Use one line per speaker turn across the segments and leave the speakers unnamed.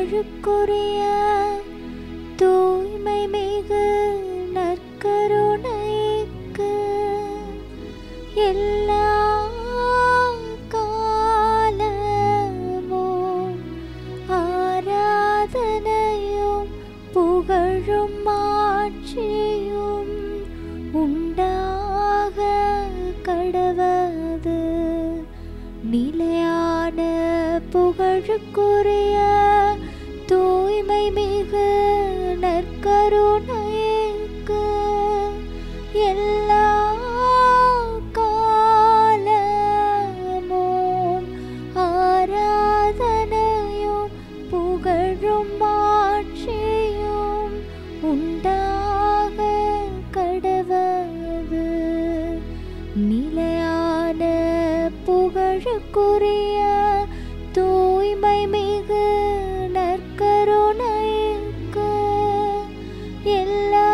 புகழுக்குரிய தூய்மை மிகு நற்கருணைக்கு எல்லா காலமும் ஆராதனையும் புகழும் மாட்சியும் உண்டாக கடவது நிலையான புகழுக்குரிய தூய்மை மிகு நற்கருணைக்கு எல்லா காலமும் ஆராதனையும் புகழும் மாட்சியும் உண்டாக கடவது நிலையான புகழுக்குரிய தூய்மை மிகு நற்கருணைக்கு எல்லா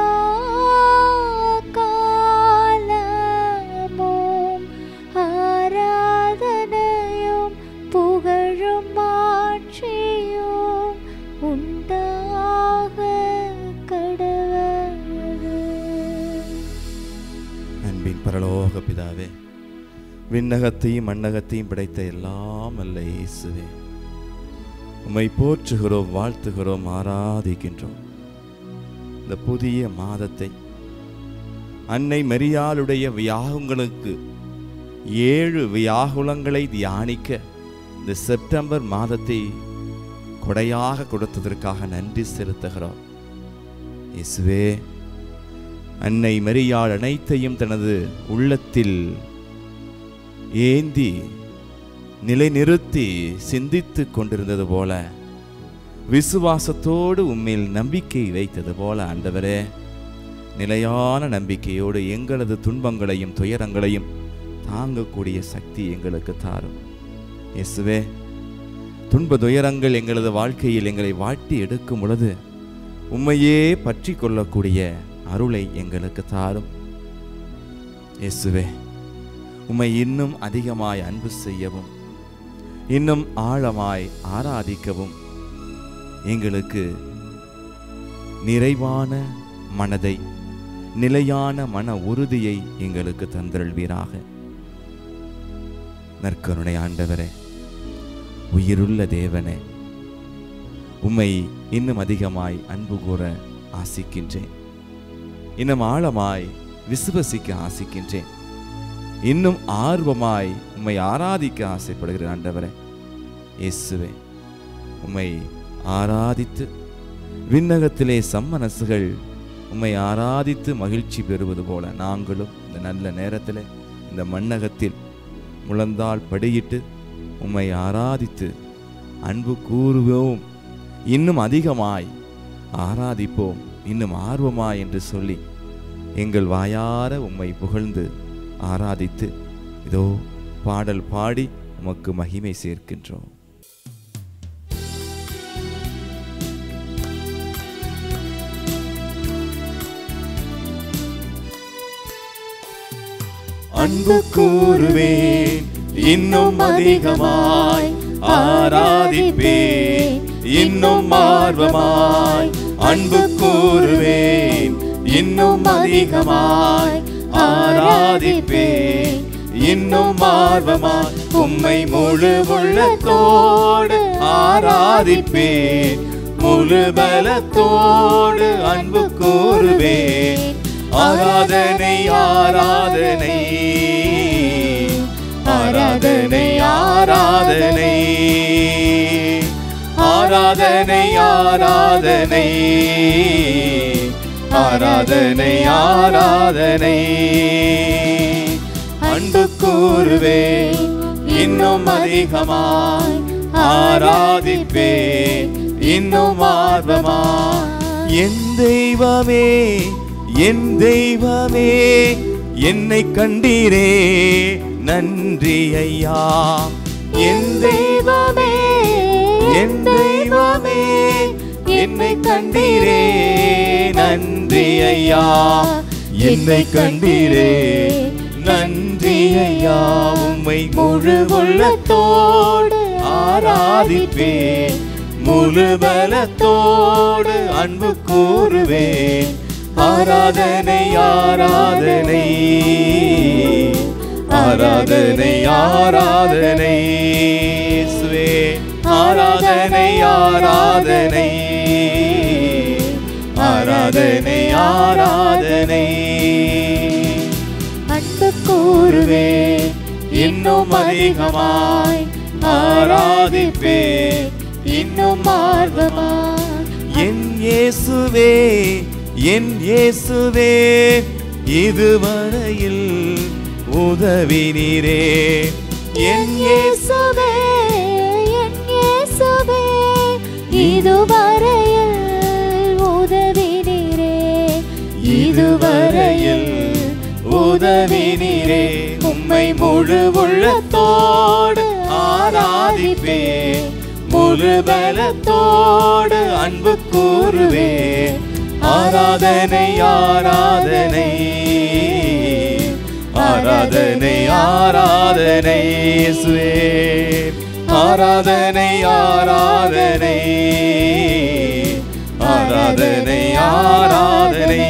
காலமும் ஆராதனையும் புகழும் மாட்சியும் உண்டாக கடவது
அன்பின் பரலோக பிதாவே விண்ணகத்தையும் மண்ணகத்தையும் படைத்த எல்லாம் அல்ல இயேசுவே உம்மை போற்றுகிறோம் வாழ்த்துகிறோம் ஆராதிக்கின்றோம் இந்த புதிய மாதத்தை அன்னை மரியாளுடைய வியாகுங்களுக்கு ஏழு வியாகுலங்களை தியானிக்க இந்த செப்டம்பர் மாதத்தை கொடையாக கொடுத்ததற்காக நன்றி செலுத்துகிறோம் இயேசுவே அன்னை மரியாள் அனைத்தையும் தனது உள்ளத்தில் ஏந்தி நிலைநிறுத்தி சிந்தித்துக் கொண்டிருந்தது போல விசுவாசத்தோடு உம்மில் நம்பிக்கை வைத்தது போல ஆண்டவரே நிலையான நம்பிக்கையோடு எங்களது துன்பங்களையும் துயரங்களையும் தாங்கக்கூடிய சக்தி எங்களுக்கு தாரும் இயேசுவே துன்ப துயரங்கள் எங்களது வாழ்க்கையில் எங்களை வாட்டி எடுக்கும் பொழுது உம்மையே பற்றி கொள்ளக்கூடிய அருளை எங்களுக்கு தாரும் இயேசுவே உம்மை இன்னும் அதிகமாய் அன்பு செய்யவும் இன்னும் ஆழமாய் ஆராதிக்கவும் எங்களுக்கு நிறைவான மனதை நிலையான மன உறுதியை எங்களுக்கு தந்தருள்வீராக நற்கருணை ஆண்டவரே உயிருள்ள தேவனே உம்மை இன்னும் அதிகமாய் அன்பு கூற ஆசிக்கின்றேன் இன்னும் ஆழமாய் விசுவசிக்க ஆசிக்கின்றேன் இன்னும் ஆர்வமாய் உம்மை ஆராதிக்க ஆசைப்படுகிற ஆண்டவரே இயேசுவே உம்மை ஆராதித்து விண்ணகத்திலே சம்மனசுகள் உம்மை ஆராதித்து மகிழ்ச்சி பெறுவது போல நாங்களும் இந்த நல்ல நேரத்தில் இந்த மண்ணகத்தில் முழந்தால் படியிட்டு உம்மை ஆராதித்து அன்பு கூறுவோம் இன்னும் அதிகமாய் ஆராதிப்போம் இன்னும் ஆர்வமாய் என்று சொல்லி எங்கள் வாயார உம்மை புகழ்ந்து ஆராதித்து இதோ பாடல் பாடி உமக்கு மகிமை சேர்க்கின்றோம் அன்பு கூறுவேன் இன்னும் அதிகமாய் ஆராதிப்பேன் இன்னும் ஆர்வமாய் அன்பு கூறுவேன் இன்னும் அதிகமாய் ஆராதிப்பேன் இன்னும் ஆர்வமாய் உம்மை முழு உள்ளத்தோடு ஆராதிப்பேன் முழு பலத்தோடு அன்பு கூறுவேன் ஆராதனை ஆராதனை ஆராதனை ஆராதனை ஆராதனை ஆராதனை ஆராதனை ஆராதனை அன்பு கூறுவேன் இன்னும் அதிகமாய் ஆராதிப்பேன் இன்னும் ஆர்வமாய் என் தெய்வமே என் தெய்வமே என்னை கண்டீரே நன்றி ஐயா என் தெய்வமே என் தெய்வமே என்னை கண்டீரே நன்றி ஐயா என்னை கண்டீரே நன்றி ஐயா உம்மை முழு உள்ளத்தோடு ஆராதிப்பேன் முழு பலத்தோடு அன்பு கூறுவேன் ஆராதனை ஆராதனை ஆராதனை ஆராதனை இயேசுவே ஆராதனை ஆராதனை ஆராதனை ஆராதனை
அன்பு
கூறுவேன் இன்னும் அதிகமாய் ஆராதிப்பேன் இன்னும்
ஆர்வமாய்
என் இயேசுவே என் இயேசுவே இதுவரையில் உதவி நீரே என் இயேசு
இயேசுவே என் இயேசுவே இதுவரையில் உதவி நீரே
இதுவரையில் உதவி நீரே உம்மை முழு உள்ளத்தோடு ஆராதிப்பேன் முழு பலத்தோடு அன்பு கூறுவேன் ஆராதனை ஆராதனை ஆராதனை ஆராதனை இயேசுவே ஆராதனை ஆராதனை ஆராதனை ஆராதனை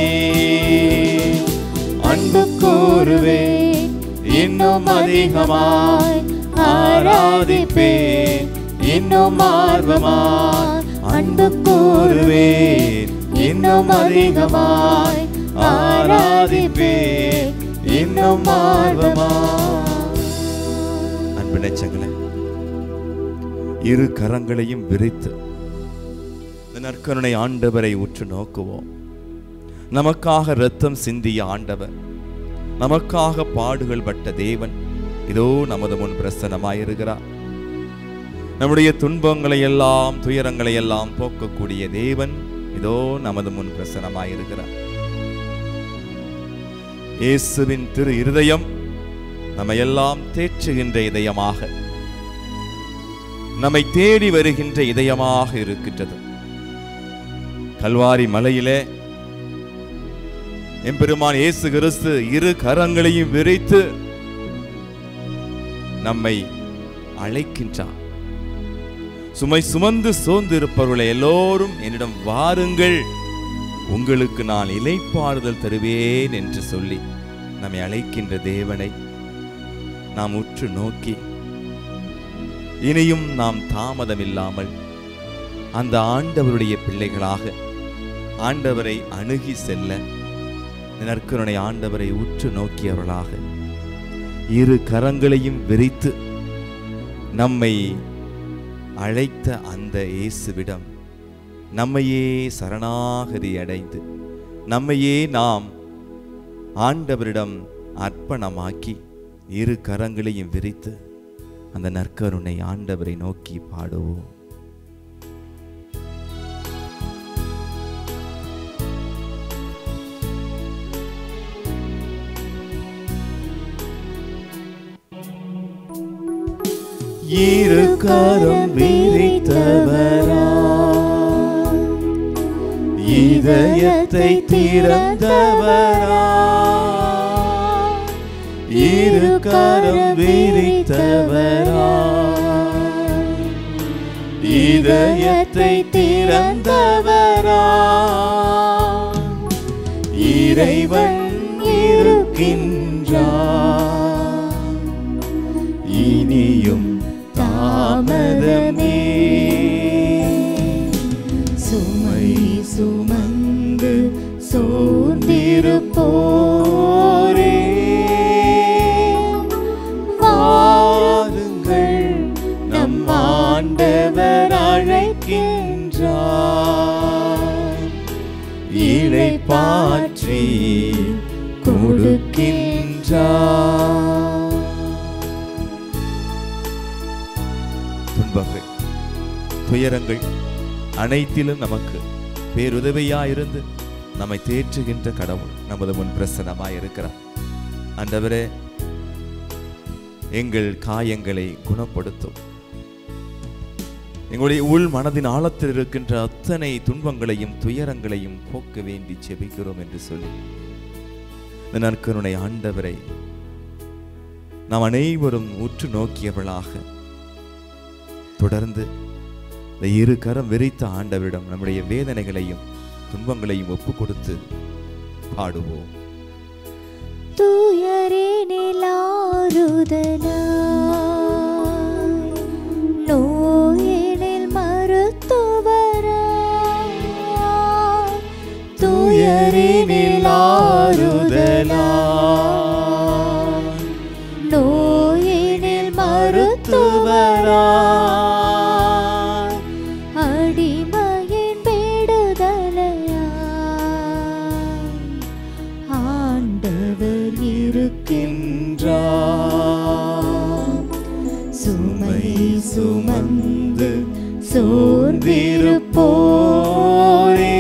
அன்பு கூறுவேன் இன்னும் அதிகமாய் ஆராதிப்பேன் இன்னும் ஆர்வமாய் அன்பு கூறுவேன் இன்னும் அதிகமாய் ஆராதிப்பேன் இன்னும் ஆர்வமாய் அன்பு நெச்சங்களே இரு கரங்களையும் விரித்து இந்த நற்கருணை ஆண்டவரை உற்று நோக்குவோம் நமக்காக இரத்தம் சிந்திய ஆண்டவர் நமக்காக பாடுகள் பட்ட தேவன் இதோ நமது முன் பிரசனமாயிருக்கிறார் நம்முடைய துன்பங்களை எல்லாம் துயரங்களை எல்லாம் போக்கக்கூடிய தேவன் இதோ நமது முன் பிரசனமாயிருக்கிறார் இயேசுவின் திரு இருதயம் நம்மை எல்லாம் தேற்றுகின்ற இதயமாக நம்மை தேடி வருகின்ற இதயமாக இருக்கின்றது கல்வாரி மலையிலே எம்பெருமான் இயேசு கிறிஸ்து இரு கரங்களையும் விரித்து நம்மை அழைக்கின்றார் சுமை சுமந்து சோர்ந்து இருப்பவர்களை எல்லோரும் என்னிடம் வாருங்கள் உங்களுக்கு நான் இலைப்பாறுதல் தருவேன் என்று சொல்லி நம்மை அழைக்கின்ற தேவனை நாம் உற்று நோக்கி இனியும் நாம் தாமதமில்லாமல் அந்த ஆண்டவருடைய பிள்ளைகளாக ஆண்டவரை அணுகி செல்ல இந்த நற்கருணை ஆண்டவரை உற்று நோக்கியவர்களாக இரு கரங்களையும் விரித்து நம்மை அழைத்த அந்த இயேசுவிடம் நம்மையே சரணாகதி அடைந்து நம்மையே நாம் ஆண்டவரிடம் அர்ப்பணமாக்கி இரு கரங்களையும் விரித்து அந்த நற்கருணை ஆண்டவரை நோக்கி பாடுவோம் இரு கரம் விரித்தவரா இதயத்தை திறந்தவரா இரு கரம் விரித்தவரா இதயத்தை திறந்தவரா இறைவன் இருக்கின்றார் இனியும் தாமதமே சுமை சுமந்து சோர்ந்திருப்போரே வாருங்கள் நம் ஆண்டவர் அழைக்கின்றார் இலை பாற்றி கொடுக்கின்றார் துன்பங்கள் துயரங்கள் அனைத்திலும் நமக்கு பேருதவியாயிருந்து நம்மை தேற்றுகின்ற கடவுள் நமது முன் பிரசனமாய் இருக்கிறார் ஆண்டவரே எங்கள் காயங்களை குணப்படுத்தும் எங்களுடைய உள் மனதின் ஆழத்தில் இருக்கின்ற அத்தனை துன்பங்களையும் துயரங்களையும் போக்க வேண்டி செபிக்கிறோம் என்று சொல்லி இந்த நற்கருணை ஆண்டவரை நாம் அனைவரும் உற்று நோக்கியவளாக தொடர்ந்து இந்த இரு கரம் விரித்த ஆண்டவரிடம் நம்முடைய வேதனைகளையும் துன்பங்களையும் ஒப்பு கொடுத்து பாடுவோம்
துயரினில் ஆறுதலாய் நோயினில் மருத்துவராய் துயரினில் ஆறுதலாய் நோயினில் மருத்துவராய் அடிமையின் விடுதலையாய் ஆண்டவர் இருக்கின்றார் சுமை சுமந்து சோர்ந்திருப்போரே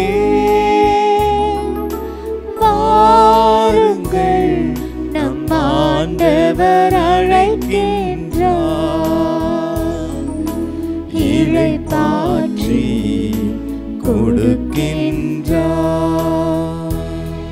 வாருங்கள் நம் ஆண்டவர் அழைக்கின்றார் இளைப்பாற்றி கொடுக்கின்றார்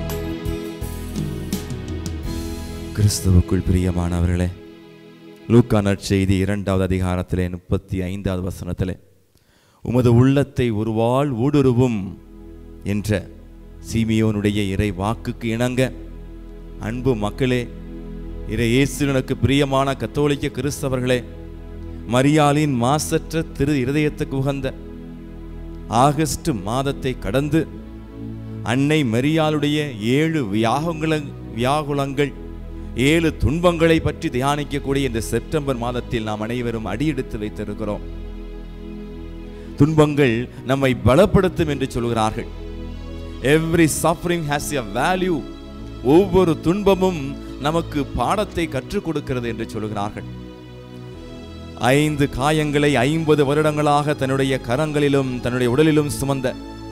கிறிஸ்துவுக்குள் பிரியமானவர்களே லூக்கா நற்செய்தி இரண்டாவது அதிகாரத்திலே முப்பத்தி ஐந்தாவது வசனத்திலே உமது உள்ளத்தை ஒருவாள் ஊடுருவும் என்ற சீமியோனுடைய இறை வாக்குக்கு இணங்க அன்பு மக்களே இறை இயேசுனுக்கு பிரியமான கத்தோலிக்க கிறிஸ்தவர்களே மரியாளின் மாசற்ற திரு இருதயத்துக்கு உகந்த ஆகஸ்ட் மாதத்தை கடந்து அன்னை மரியாளுடைய ஏழு வியாகுல வியாகுலங்கள் ஏழு துன்பங்களை பற்றி தியானிக்கக்கூடிய இந்த செப்டம்பர் மாதத்தில் நாம் அனைவரும் அடியெடுத்து வைத்திருக்கிறோம் துன்பங்கள் நம்மை பலப்படுத்தும் என்று சொல்கிறார்கள் every suffering has a value ஒவ்வொரு துன்பமும் நமக்கு பாடத்தை கற்றுக் கொடுக்கிறது என்று சொல்கிறார்கள் ஐந்து காயங்களை ஐம்பது வருடங்களாக தன்னுடைய கரங்களிலும் தன்னுடைய உடலிலும் சுமந்த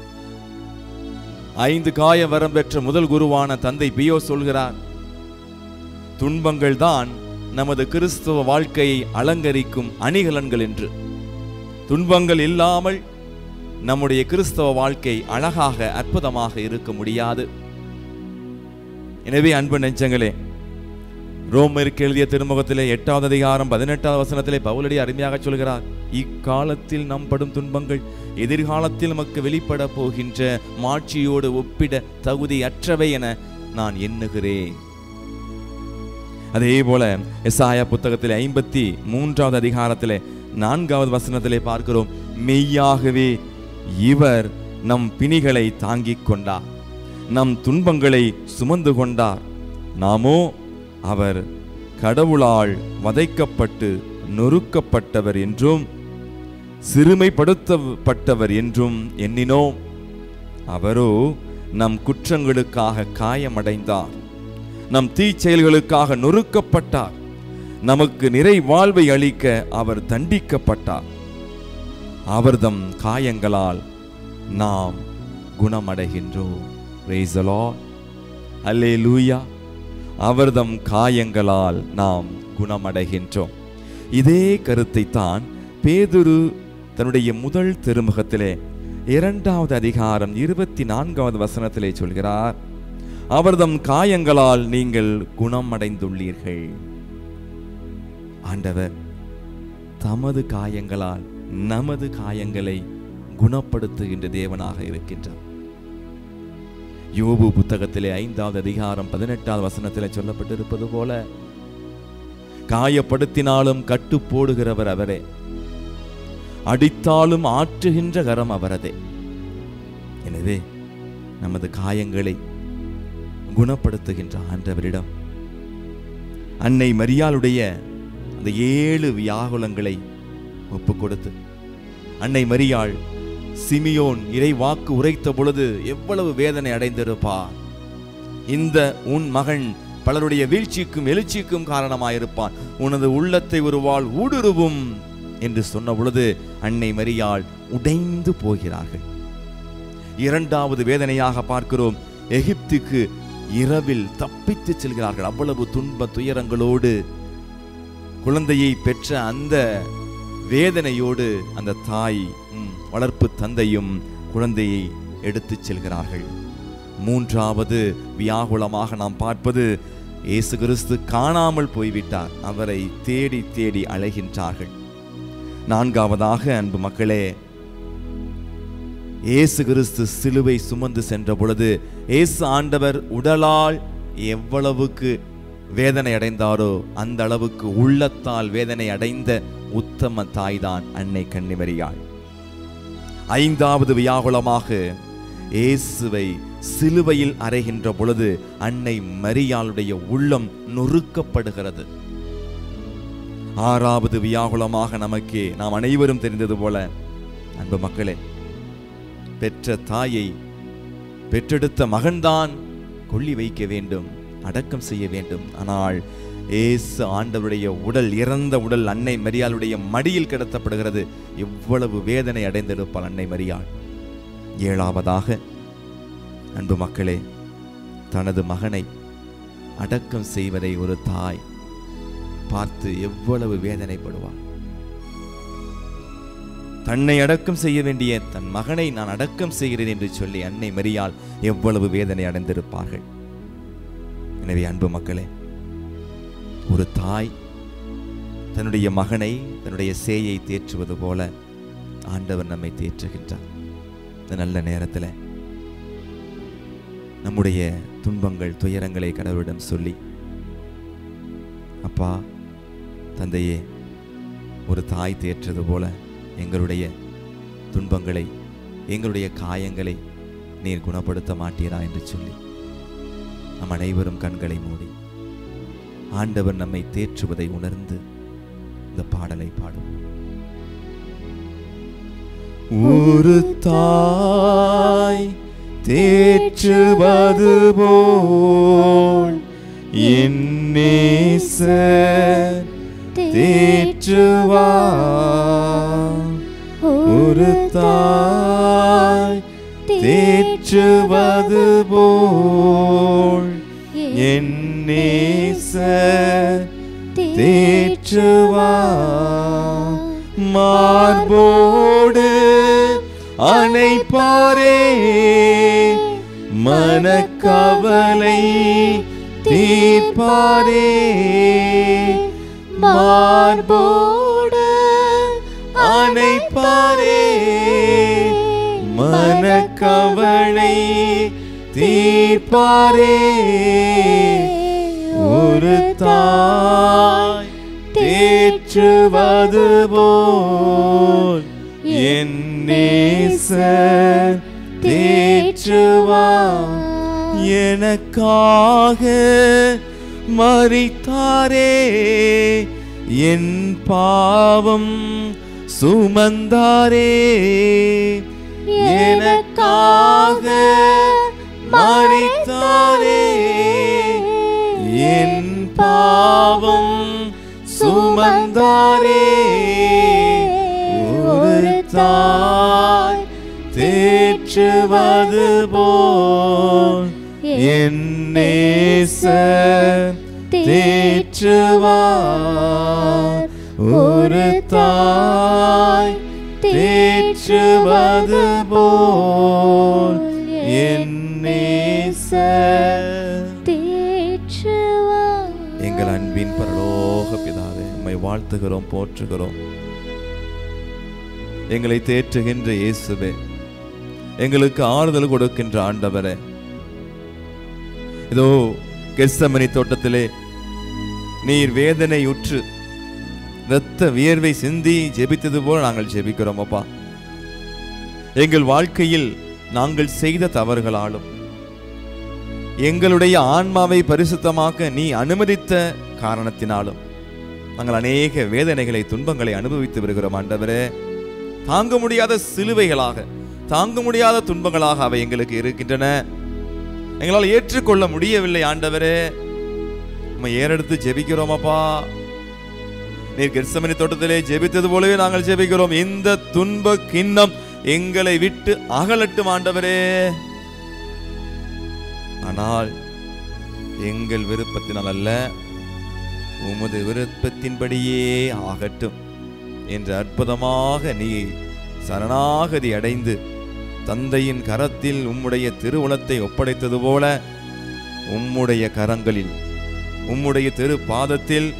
ஐந்து காய வரம் பெற்ற முதல் குருவான தந்தை பியோ சொல்கிறார் துன்பங்கள் தான் நமது கிறிஸ்துவ வாழ்க்கையை அலங்கரிக்கும் அணிகலன்கள் என்று துன்பங்கள் இல்லாமல் நம்முடைய கிறிஸ்தவ வாழ்க்கை அழகாக அற்புதமாக இருக்க முடியாது எனவே அன்பு நெஞ்சங்களே ரோமருக்கு எழுதிய திருமுகத்திலே எட்டாவது அதிகாரம் பதினெட்டாவது வசனத்திலே பவுலடி அருமையாக சொல்கிறார் இக்காலத்தில் நம் படும் துன்பங்கள் எதிர்காலத்தில் நமக்கு வெளிப்பட போகின்ற மாட்சியோடு ஒப்பிட தகுதியற்றவை என நான் எண்ணுகிறேன் அதே போல எசாயா புத்தகத்திலே ஐம்பத்தி மூன்றாவது அதிகாரத்திலே நான்காவது வசனத்திலே பார்க்கிறோம் மெய்யாகவே இவர் நம் பிணிகளை தாங்கிக் கொண்டார் நம் துன்பங்களை சுமந்து கொண்டார் நாமோ அவர் கடவுளால் வதைக்கப்பட்டு நொறுக்கப்பட்டவர் என்றும் சிறுமைப்படுத்தப்பட்டவர் என்றும் எண்ணினோம் அவரோ நம் குற்றங்களுக்காக காயமடைந்தார் நம் தீச்செயல்களுக்காக நொறுக்கப்பட்டார் நமக்கு நிறை வாழ்வை அளிக்க அவர் தண்டிக்கப்பட்டார் அவர்தம் காயங்களால் நாம் குணமடைகின்றோம் Praise the Lord. அல்லேலூயா அவர்தம் காயங்களால் நாம் குணமடைகின்றோம் இதே கருத்தை தான் பேதுரு தன்னுடைய முதல் திருமுகத்திலே இரண்டாவது அதிகாரம் இருபத்தி நான்காவது வசனத்திலே சொல்கிறார் அவர்தம் காயங்களால் நீங்கள் குணமடைந்துள்ளீர்கள் ஆண்டவர் தமது காயங்களால் நமது காயங்களை குணப்படுத்துகின்ற தேவனாக இருக்கின்றார் யோபு புத்தகத்திலே ஐந்தாவது அதிகாரம் பதினெட்டாவது வசனத்திலே சொல்லப்பட்டிருப்பது போல காயப்படுத்தினாலும் கட்டு போடுகிறவர் அவரே அடித்தாலும் ஆற்றுகின்ற கரம் அவரதே எனவே நமது காயங்களை குணப்படுத்துகின்ற ஆண்டவரிடம் அன்னை மரியாளுடைய அந்த ஏழு வியாகுலங்களை ஒப்பு கொடுத்து அன்னை மரியாள் சிமியோன் இறை வாக்கு உரைத்த பொழுது எவ்வளவு வேதனை அடைந்திருப்பார் இந்த உன் மகன் பலருடைய வீழ்ச்சிக்கும் எழுச்சிக்கும் காரணமாயிருப்பான் உனது உள்ளத்தை ஒரு வாழ் ஊடுருவும் என்று சொன்ன பொழுது அன்னை மரியாள் உடைந்து போகிறார்கள் இரண்டாவது வேதனையாக பார்க்கிறோம் எகிப்துக்கு இரவில் தப்பித்து செல்கிறார்கள் அவ்வளவு துன்ப துயரங்களோடு குழந்தையை பெற்ற அந்த வேதனையோடு அந்த தாய் ம், வளர்ப்பு தந்தையும் குழந்தையை எடுத்துச் செல்கிறார்கள் மூன்றாவது வியாகுலமாக நாம் பார்ப்பது இயேசு கிறிஸ்து காணாமல் போய்விட்டார் அவரை தேடி தேடி அலைகின்றார்கள் நான்காவதாக அன்பு மக்களே இயேசு கிறிஸ்து சிலுவை சுமந்து சென்ற பொழுது இயேசு ஆண்டவர் உடலால் எவ்வளவுக்கு வேதனை அடைந்தாரோ அந்த அளவுக்கு உள்ளத்தால் வேதனை அடைந்த உத்தம தாய்தான் அன்னை கன்னிமரியாள் ஐந்தாவது வியாகுலமாக இயேசுவை சிலுவையில் அறைகின்ற பொழுது அன்னை மரியாளுடைய உள்ளம் நொறுக்கப்படுகிறது ஆறாவது வியாகுலமாக நமக்கு நாம் அனைவரும் தெரிந்தது போல அன்பு மக்களே பெற்ற தாயை பெற்றெடுத்த மகன்தான் கொள்ளி வைக்க வேண்டும் அடக்கம் செய்ய வேண்டும் ஆனால் ஏசு ஆண்டவருடைய உடல் இறந்த உடல் அன்னை மரியாளுடைய மடியில் கிடத்தப்படுகிறது எவ்வளவு வேதனை அடைந்திருப்பாள் அன்னை மரியாள் ஏழாவதாக அன்பு மக்களே தனது மகனை அடக்கம் செய்வதை ஒரு தாய் பார்த்து எவ்வளவு வேதனைப்படுவாள் தன்னை அடக்கம் செய்ய வேண்டிய தன் மகனை நான் அடக்கம் செய்கிறேன் என்று சொல்லி அன்னை மரியாள் எவ்வளவு வேதனை அடைந்திருப்பார்கள் எனவே அன்பு மக்களே ஒரு தாய் தன்னுடைய மகனை தன்னுடைய சேயை தேற்றுவது போல ஆண்டவர் நம்மை தேற்றுகின்றார் இந்த நல்ல நேரத்தில் நம்முடைய துன்பங்கள் துயரங்களை கடவுளிடம் சொல்லி அப்பா தந்தையே ஒரு தாய் தேற்றது போல எங்களுடைய துன்பங்களை எங்களுடைய காயங்களை நீர் குணப்படுத்த மாட்டீரா என்று சொல்லி நம் அனைவரும் கண்களை மூடி ஆண்டவர் நம்மை தேற்றுவதை உணர்ந்து இந்த பாடலை பாடும் ஒரு தாய் தேற்றுவது போல் என் நேசர் தேற்றுவார் ஒரு தாய் தேற்றுவது போல் என் நேசர் தேற்றுவார் மார்போடு அணைப்பாரே மனக்கவலை தீர்ப்பாரே மார்போடு அணைப்பாரே மனக்கவலை தீர்ப்பாரே ஒரு தாய் தேற்றுவது போல் என் நேசர் தேற்றுவார் எனக்காக மறித்தாரே என் பாவம் சுமந்தாரே எனக்காக மறித்தாரே என் பாவம் சுமந்தாரே ஒரு தாய் தேற்றுவது போல் என் நேசர் தேற்றுவார் ஒரு தாய் தேற்றுவது போல் என் நேசர் எங்கள் அன்பின் பரலோக பிதாவே உம்மை வாழ்த்துகிறோம் போற்றுகிறோம் எங்களை தேற்றுகின்ற இயேசுவே எங்களுக்கு ஆறுதல் கொடுக்கின்ற ஆண்டவரே இதோ கெஸ்தமணி தோட்டத்திலே நீர் வேதனை உற்று இரத்த வியர்வை சிந்தி ஜெபித்தது போல நாங்கள் ஜெபிக்கிறோம் அப்பா எங்கள் வாழ்க்கையில் நாங்கள் செய்த தவறுகளாலும் எங்களுடைய ஆன்மாவை பரிசுத்தமாக்க நீ அனுமதித்த காரணத்தினாலும் நாங்கள் அநேக வேதனைகளை துன்பங்களை அனுபவித்து வருகிறோம் ஆண்டவரே தாங்க முடியாத சிலுவைகளாக தாங்க முடியாத துன்பங்களாக அவை எங்களுக்கு இருக்கின்றன எங்களால் ஏற்றுக்கொள்ள முடியவில்லை ஆண்டவரே நம்ம ஏறெடுத்து ஜெபிக்கிறோம் அப்பா நீர் கெர்சமனி தோட்டத்திலே ஜெபித்தது போலவே நாங்கள் ஜெபிக்கிறோம் இந்த துன்ப கிண்ணம் எங்களை விட்டு அகலட்டும் ஆண்டவரே ஆனால் எங்கள் விருப்பத்தினால் அல்ல உமது விருப்பத்தின்படியே ஆகட்டும் என்று அற்புதமாக நீ சரணாகதி அடைந்து தந்தையின் கரத்தில் உம்முடைய திருவுளத்தை ஒப்படைத்தது போல உம்முடைய கரங்களில் உம்முடைய திரு பாதத்தில்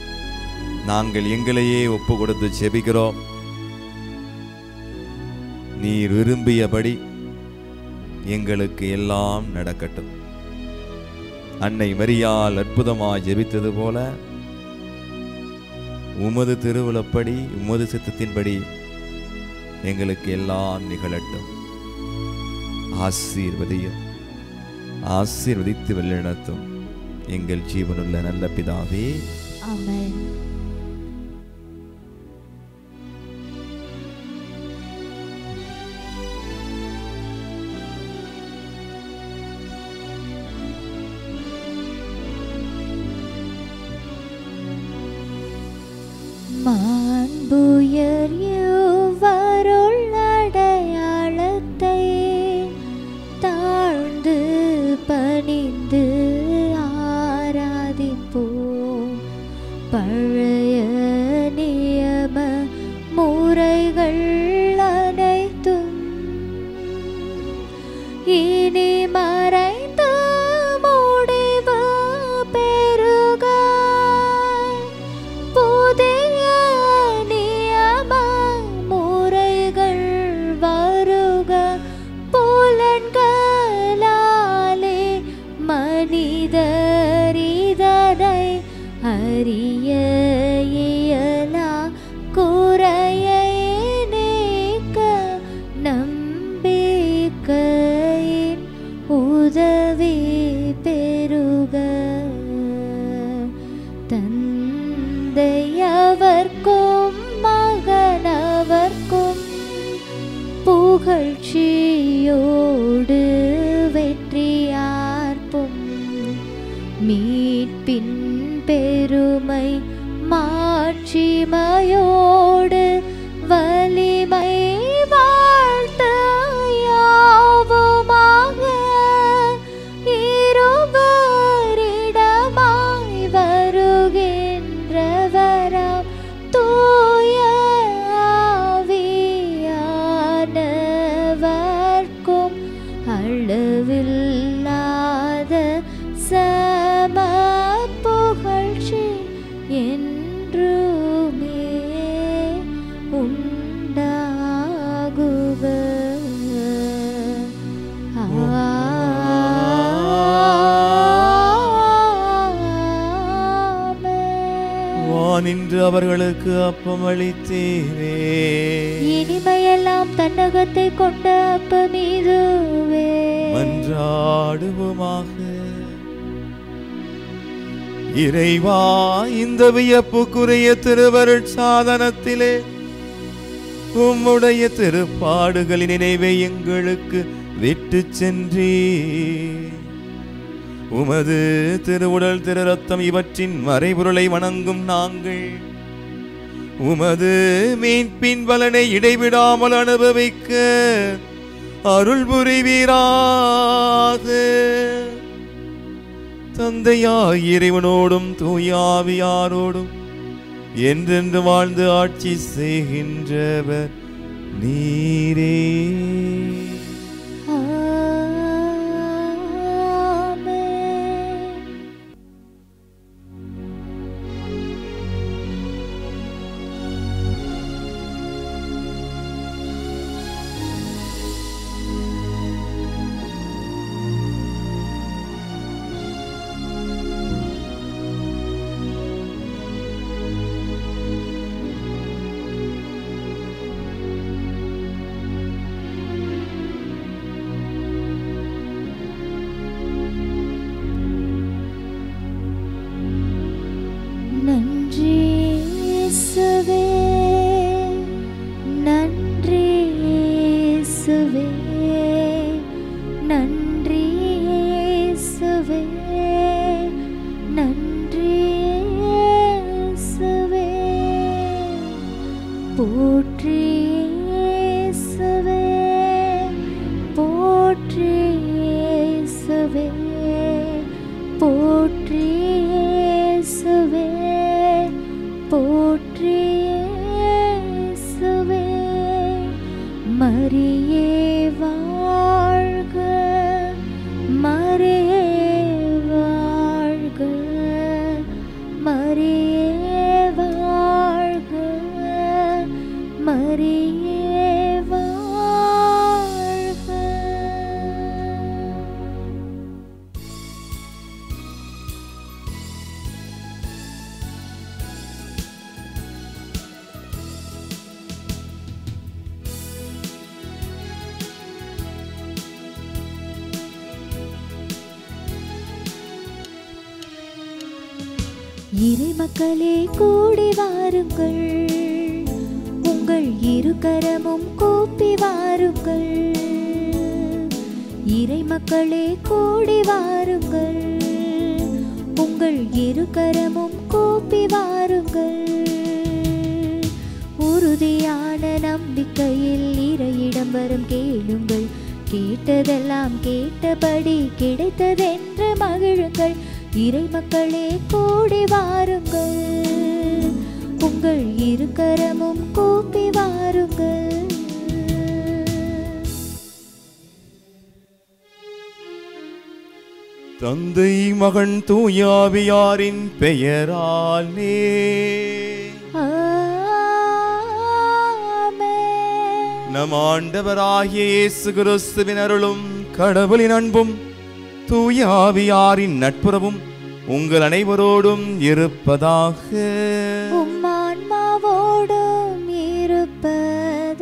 நாங்கள் எங்களையே ஒப்பு கொடுத்து செபிக்கிறோம் நீர் விரும்பியபடி எங்களுக்கு எல்லாம் நடக்கட்டும் அன்னை மரியால் அற்புதமாய் ஜெபித்தது போல உமது திருவுளப்படி உமது சித்தத்தின்படி எங்களுக்கு எல்லாம் நிகழட்டும் ஆசீர்வதியும் ஆசீர்வதித்து வழிநடத்தும் எங்கள் ஜீவனுள்ள நல்ல பிதாவே
ஆமென் மாண்புயர் யுவருள் அடையாளத்தை தாழ்ந்து பணிந்து ஆராதிப்போம் பழைய நியம முறைகள் அனைத்தும் இனி மறைந்து முடிவு பெறுக புதிய நியம முறைகள் வருக புலன்களாலே மனிதரிதனை அறிய இயலா குறையை நீக்க நம்பிக்கையின் உதவி பெறுக தந்தையவர்க்கும் மகனவர்க்கும் புகழ்ச்சியோடு வெற்றியார்ப்பும் மீட்பின் பெருமை மாட்சிமையோடு வலிமை வாழ்த்து யாவுமாக இருவரிடமாய் வருகின்றவராம் தூய ஆவியானவர்க்கும் அளவில்லாத சம புகழ்ச்சி என்றுமே உண்டாகுக ஆமென்.
வானின்று அவர்களுக்கு அப்பம் அளித்தீரே
இனிமையெல்லாம் தன்னகத்தை கொண்ட அப்பமீதுவே
மன்றாடுவோமாக இறைவா இந்த வியப்புக்குரிய திருவருட் சாதனத்திலே உம்முடைய திருப்பாடுகளின் நினைவை எங்களுக்கு விட்டு சென்றே உமது திருவுடல் திரு ரத்தம் இவற்றின் மறைபொருளை வணங்கும் நாங்கள் உமது மீட்பின் பலனை இடைவிடாமல் அனுபவிக்க அருள் புரிவீராக தந்தையாய் இறைவனோடும் தூயாவியாரோடும் என்றென்று வாழ்ந்து ஆட்சி செய்கின்றவர் நீரே
ஆமென். இறை மக்களே கூடி வாருங்கள் உங்கள் இரு கரமும் கூப்பி வாருங்கள் இறை மக்களே கூடி வாருங்கள் உங்கள் இரு கரமும் கூப்பி வாருங்கள் உறுதியான நம்பிக்கையில் இறையிடம் வரும் கேளுங்கள் கேட்டதெல்லாம் கேட்டபடி கிடைத்ததென்று மகிழுங்கள் இறை மக்களே கூடி வாருங்கள் உங்கள் இரு கரமும் கூப்பி வாருங்கள்
தந்தை மகன் தூயாவியாரின் பெயராலே
ஆமென்.
நம் ஆண்டவராகிய இயேசு கிறிஸ்துவின் அருளும் கடவுளின் அன்பும் தூயாவியாரின் நட்புறவும் உங்கள் அனைவரோடும் இருப்பதாக
உம் ஆன்மாவோடும் இருப்பதாக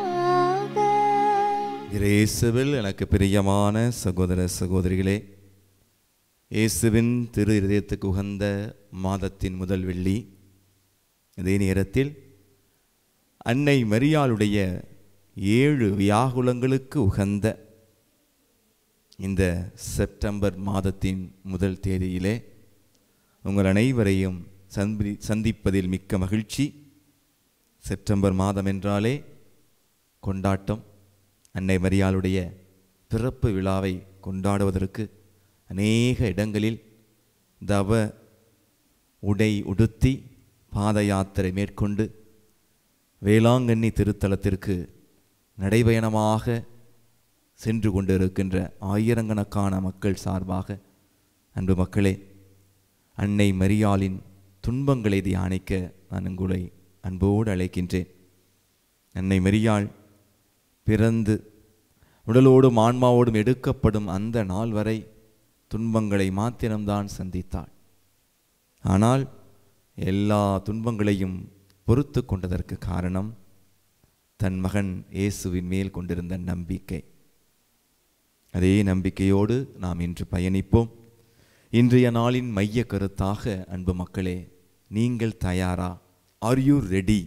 இயேசுவில் எனக்கு பிரியமான சகோதர சகோதரிகளே இயேசுவின் திரு இதயத்துக்கு உகந்த மாதத்தின் முதல் வெள்ளி அதே நேரத்தில் அன்னை மரியாளுடைய ஏழு வியாகுலங்களுக்கு உகந்த இந்த செப்டம்பர் மாதத்தின் முதல் தேதியிலே உங்கள் அனைவரையும் சந்தி சந்திப்பதில் மிக்க மகிழ்ச்சி செப்டம்பர் மாதம் என்றாலே கொண்டாட்டம் அன்னை மரியாளுடைய பிறப்பு விழாவை கொண்டாடுவதற்கு அநேக இடங்களில் தவ உடை உடுத்தி பாத யாத்திரை மேற்கொண்டு வேளாங்கண்ணி திருத்தலத்திற்கு நடைபயணமாக சென்று கொண்டிருக்கின்ற ஆயிரக்கணக்கான மக்கள் சார்பாக அன்பு மக்களே அன்னை மரியாளின் துன்பங்களை தியானிக்க நான் உங்களை அன்போடு அழைக்கின்றேன் அன்னை மரியாள் பிறந்து உடலோடும் ஆன்மாவோடும் எடுக்கப்படும் அந்த நாள் வரை துன்பங்களை மாத்திரம்தான் சந்தித்தாள் ஆனால் எல்லா துன்பங்களையும் பொறுத்து கொண்டதற்கு காரணம் தன் மகன் இயேசுவின் மேல் கொண்டிருந்த நம்பிக்கை அதே நம்பிக்கையோடு நாம் இன்று பயணிப்போம் இன்றைய நாளின் மைய கருத்தாக அன்பு மக்களே நீங்கள் தயாரா ஆர் யூ ரெடி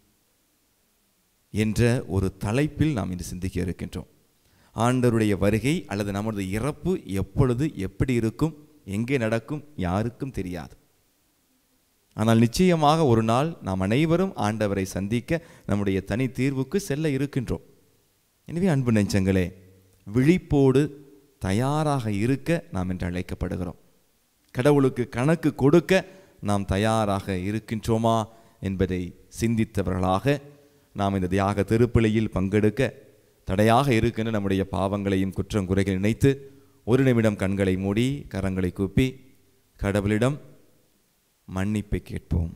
என்ற ஒரு தலைப்பில் நாம் இன்று சிந்திக்க இருக்கின்றோம் ஆண்டவருடைய வருகை அல்லது நமது இறப்பு எப்பொழுது எப்படி இருக்கும் எங்கே நடக்கும் யாருக்கும் தெரியாது ஆனால் நிச்சயமாக ஒரு நாள் நாம் அனைவரும் ஆண்டவரை சந்திக்க நம்முடைய தனி தீர்வுக்கு செல்ல இருக்கின்றோம் எனவே அன்பு நெஞ்சங்களே விழிப்போடு தயாராக இருக்க நாம் என்று அழைக்கப்படுகிறோம் கடவுளுக்கு கணக்கு கொடுக்க நாம் தயாராக இருக்கின்றோமா என்பதை சிந்தித்தவர்களாக நாம் இந்த தியாக திருப்பிழையில் பங்கெடுக்க தடையாக இருக்கின்ற நம்முடைய பாவங்களையும் குற்றம் குறைகள் நினைத்து ஒரு நிமிடம் கண்களை மூடி கரங்களை கூப்பி கடவுளிடம் மன்னிப்பை கேட்போம்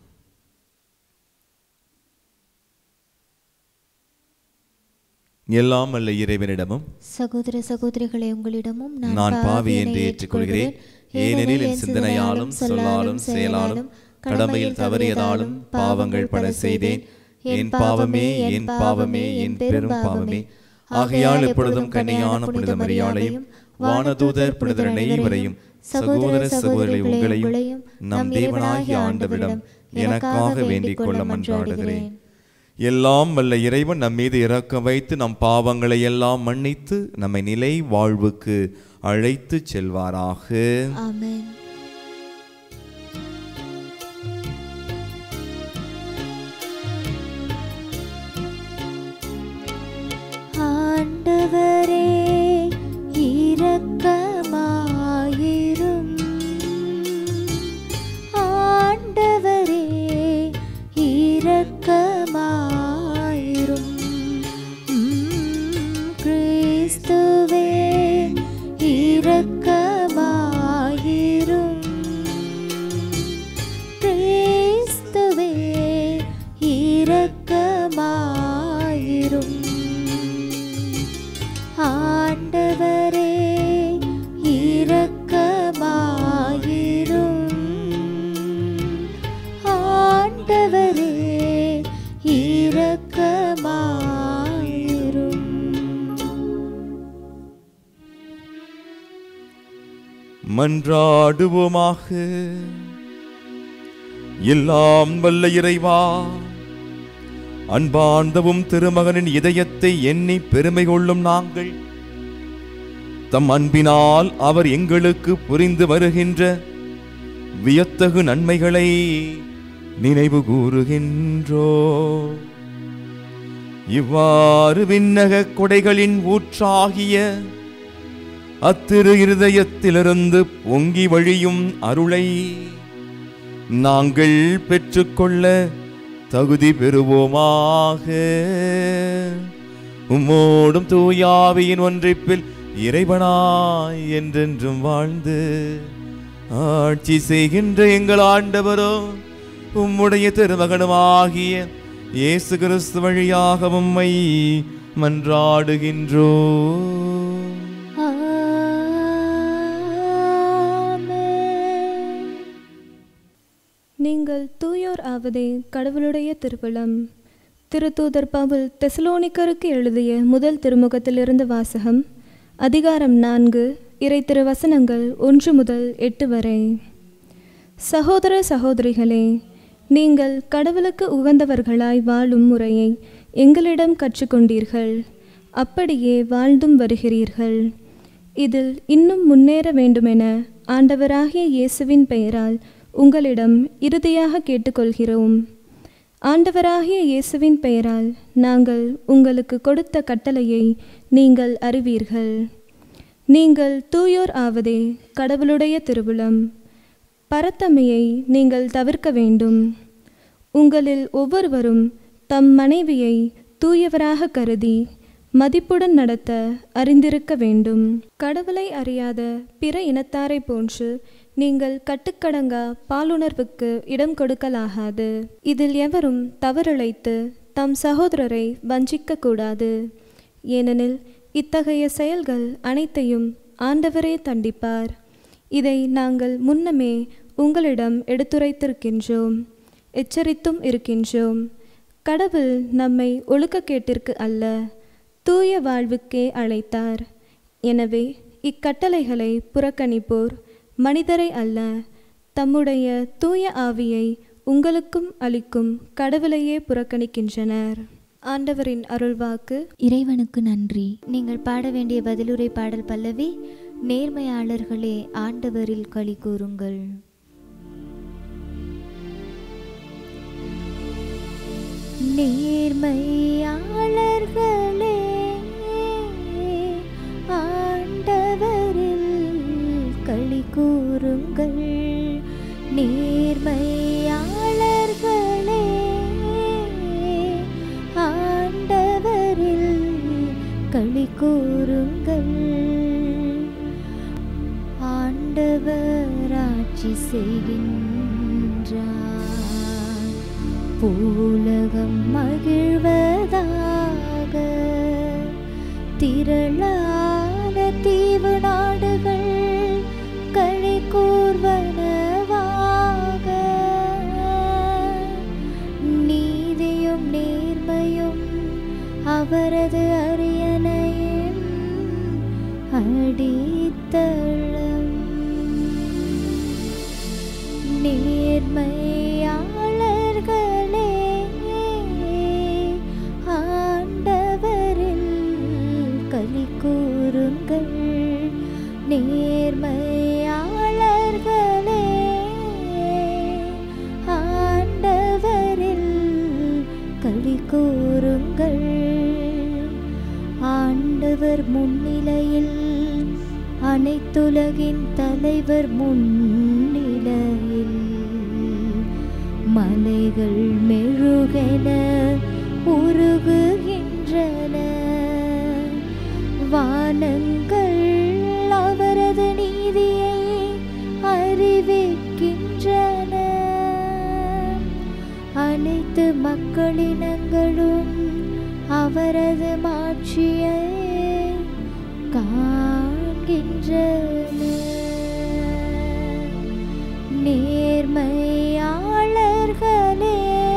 எல்லாம் அல்ல இறைவனிடமும்
சகோதர சகோதரிகளே உங்களிடமும்
நான் பாவி என்று ஏற்றுக்கொள்கிறேன் ஏனெனில் என் சிந்தனையாலும் சொல்லாலும் செயலாலும் கடமையில் தவறியதாலும் பாவங்கள் பல செய்தேன் என் பாவமே என் பாவமே என் பெரும் பாவமே ஆகையால் எப்பொழுதும் கன்னியான புனித மரியாளையும் வானதூதர் புனிதர் அனைவரையும் சகோதர சகோதரி உங்களையும் நம் தேவனாகிய ஆண்டவரிடம் எனக்காக வேண்டிக் கொள்ள மன்றாடுகிறேன் எல்லாம் வல்ல இறைவன் நம் மீது இரக்கம் வைத்து நம் பாவங்களை எல்லாம் மன்னித்து நம்மை நிலை வாழ்வுக்கு அழைத்து செல்வாராக
ஆமென் ஆண்டவரே இரக்கமாயிரும் ஆண்டவரே இரக்கமாயிரும் உம் கிறிஸ்துவே இரக்கமாயிரும் கிறிஸ்துவே இரக்கமாயிரும் ஆண்டவரே இரக்கமாயிரும் ஆண்டவரே இரக்கமாயிரும்
மன்றாடுவோமாக எல்லாம் வல்ல இறைவா அன்பார்ந்தவும் திருமகனின் இதயத்தை எண்ணி பெருமை கொள்ளும் நாங்கள் தம் அன்பினால் அவர் எங்களுக்கு புரிந்து வருகின்ற வியத்தகு நன்மைகளை நினைவு கூறுகின்றோ இவ்வாறு விண்ணக கொடைகளின் ஊற்றாகிய அத்திரு இருதயத்திலிருந்து பொங்கி வழியும் அருளை நாங்கள் பெற்றுக்கொள்ள தகுதி பெறுவோமாக உம்மோடும் தூயாவியின் ஒன்றிப்பில் இறைவனாய் என்றென்றும் வாழ்ந்து ஆட்சி செய்கின்ற எங்கள் ஆண்டவரோ உம்முடைய திருமகனுமாகிய இயேசு கிறிஸ்து வழியாக உம்மை மன்றாடுகின்றோ
ஆமென்.
நீங்கள் தூயோர் ஆவதே கடவுளுடைய திருவிழம் திருத்தூதர் பவுல் தெசலோனிக்கருக்கு எழுதிய முதல் திருமுகத்திலிருந்து வாசகம் அதிகாரம் நான்கு இறை திருவசனங்கள் ஒன்று முதல் எட்டு வரை சகோதர சகோதரிகளே நீங்கள் கடவுளுக்கு உகந்தவர்களாய் வாழும் முறையை எங்களிடம் கற்றுக்கொண்டீர்கள் அப்படியே வாழ்ந்தும் வருகிறீர்கள் இதில் இன்னும் முன்னேற வேண்டுமென ஆண்டவராகிய இயேசுவின் பெயரால் உங்களிடம் இறுதியாக கேட்டுக்கொள்கிறோம் ஆண்டவராகிய இயேசுவின் பெயரால் நாங்கள் உங்களுக்கு கொடுத்த கட்டளையை நீங்கள் அறிவீர்கள் நீங்கள் தூயோர் ஆவதே கடவுளுடைய திருவுளம் பரத்தமையை நீங்கள் தவிர்க்க வேண்டும் உங்களில் ஒவ்வொருவரும் தம் மனைவியை தூயவராக கருதி மதிப்புடன் நடத்த அறிந்திருக்க வேண்டும் கடவுளை அறியாத பிற இனத்தாரை போன்று நீங்கள் கட்டுக்கடங்கா பாலுணர்வுக்கு இடம் கொடுக்கலாகாது இதில் எவரும் தவறிழைத்து தம் சகோதரரை வஞ்சிக்க கூடாது ஏனெனில் இத்தகைய செயல்கள் அனைத்தையும் ஆண்டவரே தண்டிப்பார் இதை நாங்கள் முன்னமே உங்களிடம் எடுத்துரைத்திருக்கின்றோம் எச்சரித்தும் இருக்கின்றோம் கடவுள் நம்மை ஒழுக்கக்கேட்டிற்கு அல்ல தூய வாழ்வுக்கே அழைத்தார் எனவே இக்கட்டளைகளை புறக்கணிப்போர் மனிதரை அல்ல தம்முடைய தூய ஆவியை உங்களுக்கும் அளிக்கும் கடவுளையே புறக்கணிக்கின்றனர் ஆண்டவரின் அருள்வாக்கு
இறைவனுக்கு நன்றி நீங்கள் பாட வேண்டிய பதிலுரை பாடல் பல்லவி நேர்மையாளர்களே ஆண்டவரில் களி கூறுங்கள் நேர்மையாளர்களே ஆண்டவரில் களி கூறுங்கள் நேர்மையாளர்களே ஆண்டவரில் களி கூறுங்கள் ஆண்டவர் ஆட்சி செய்கின்றார் பூலகம் மகிழ்வதாக திரளான தீவு நாடுகள் களி கூர்வனவாக நீதியும் நேர்மையும் அவரது அரியணையும் அடித்தளம் நேர்மையாளர்களே ஆண்டவரில் களி கூறுங்கள் நேர்மையாளர்களே ஆண்டவரில் களி கூறுங்கள் ஆண்டவர் முன்னிலையில் அனைத்துலகின் தலைவர் முன்னிலையில் மலைகள் மெழுகென உருகுகின்றன வானங்கள் அவரது நீதியை அறிவிக்கின்றன அனைத்து மக்களினங்களும் அவரது மாட்சியை காண்கின்றன நேர்மையாளர்களே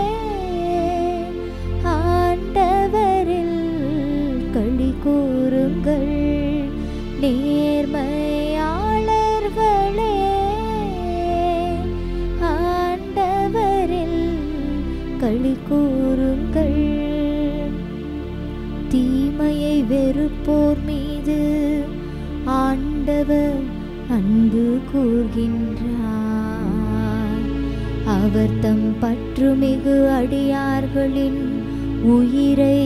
ஆண்டவரில் களி கூறுங்கள் நேர்மையாளர்களே ஆண்டவரில் ஆண்டவர் அன்பு கூர்கின்றார் அவர் தம் பற்றுமிகு அடியார்களின் உயிரை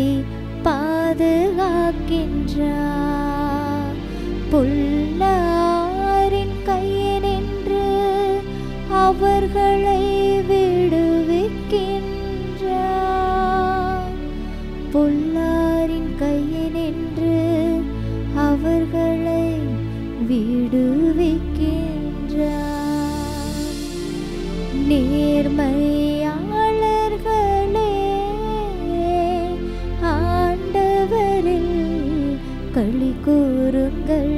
பாதுகாக்கின்றார் பொல்லாரின் கையினின்று அவர்களை விடுவிக்கின்றார் பொல்லாரின் கையினின்று அவர்களை விடுவிக்கின்றார் நேர்மையாளர்களே ஆண்டவரில் களி கூறுங்கள்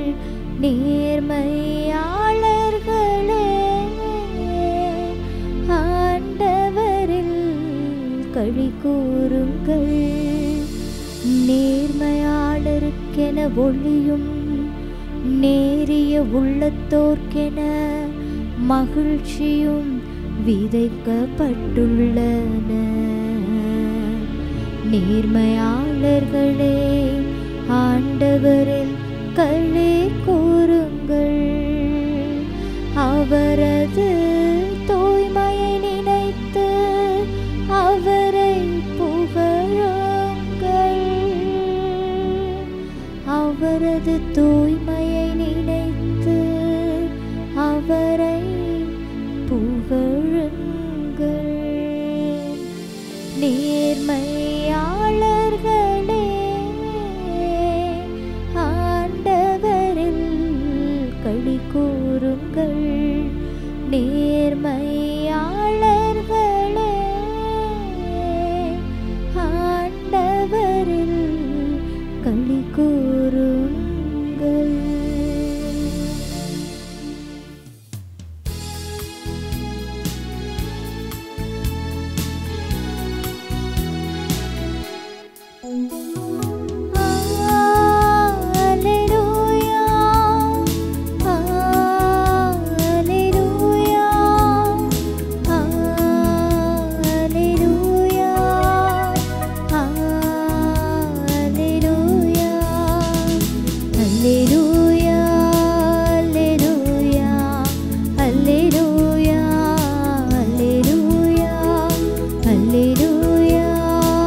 நேர்மையாளர்களே ஆண்டவரில் களி கூறுங்கள் நேர்மையாளருக்கென ஒளியும் நேரிய உள்ளத்தோர்க்கென மகிழ்ச்சியும் விதைக்கப்பட்டுள்ளன நேர்மையாளர்களே ஆண்டவரில் களி கூறுங்கள் அவரது தூய்மையை நினைத்து அவரை புகழுங்கள் அவரது தூய்மையை நினைத்து அவரை புகழுங்கள் நேர்மையாளர்களே ஆண்டவரில் களி கூறுங்கள் நேர்மையாளர்களே ஆண்டவரில் களி கூறுங்கள் Alleluia Alleluia Alleluia Alleluia Alleluia Alleluia Alleluia Alleluia Alleluia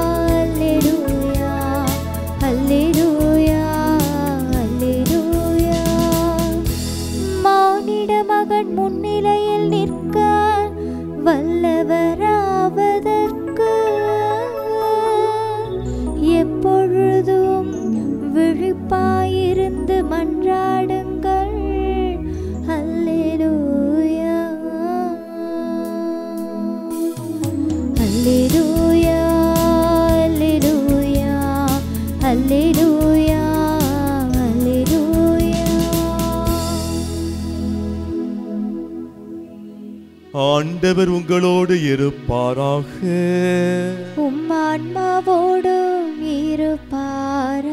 Alleluia Alleluia Alleluia மானிட மகன் முன்னிலையில் நிற்க வல்லவராவதற்கு எப்பொழுதும் விழிப்பாயிருந்து மன்றாடுங்கள் அல்லேலூயா அல்லேலூயா அல்லேலூயா அல்லேலூயா அல்லேலூயா
ஆண்டவர் உங்களோடு இருப்பாராக
உம் ஆன்மாவோடும் இருப்பாராக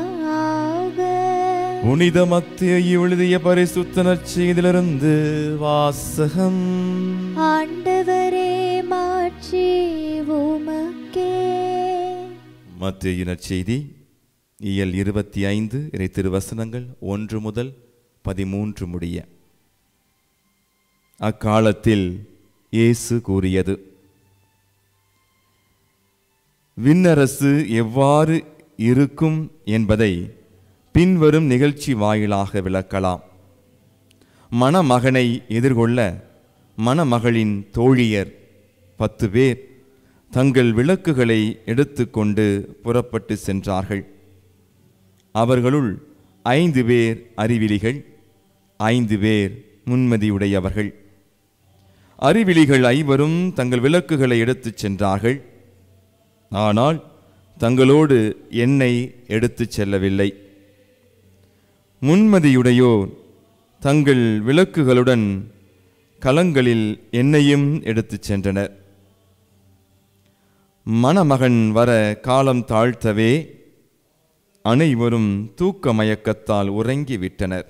புனித மத்திய எழுதிய பரிசுத்த நற்செய்திலிருந்து வாசகம்
ஆண்டவரே மாட்சி உமக்கே
மத்திய நற்செய்தி இயல் இருபத்தி ஐந்து இறை திருவசனங்கள் ஒன்று முதல் பதிமூன்று முடிய அக்காலத்தில் இயேசு கூறியது விண்ணரசு எவ்வாறு இருக்கும் என்பதை பின்வரும் நிகழ்ச்சி வாயிலாக விளக்கலாம் மணமகனை எதிர்கொள்ள மணமகளின் தோழியர் பத்து பேர் தங்கள் விளக்குகளை எடுத்துக்கொண்டு புறப்பட்டு சென்றார்கள் அவர்களுள் ஐந்து பேர் அறிவிலிகள் ஐந்து பேர் முன்மதியுடையவர்கள் அறிவிலிகள் ஐவரும் தங்கள் விளக்குகளை எடுத்துச் சென்றார்கள் ஆனால் தங்களோடு எண்ணெய் எடுத்துச் செல்லவில்லை முன்மதியுடையோர் தங்கள் விளக்குகளுடன் கலங்களில் எண்ணெயும் எடுத்துச் சென்றனர் மணமகன் வர காலம் தாழ்த்தவே அனைவரும் தூக்க மயக்கத்தால் உறங்கி விட்டனர்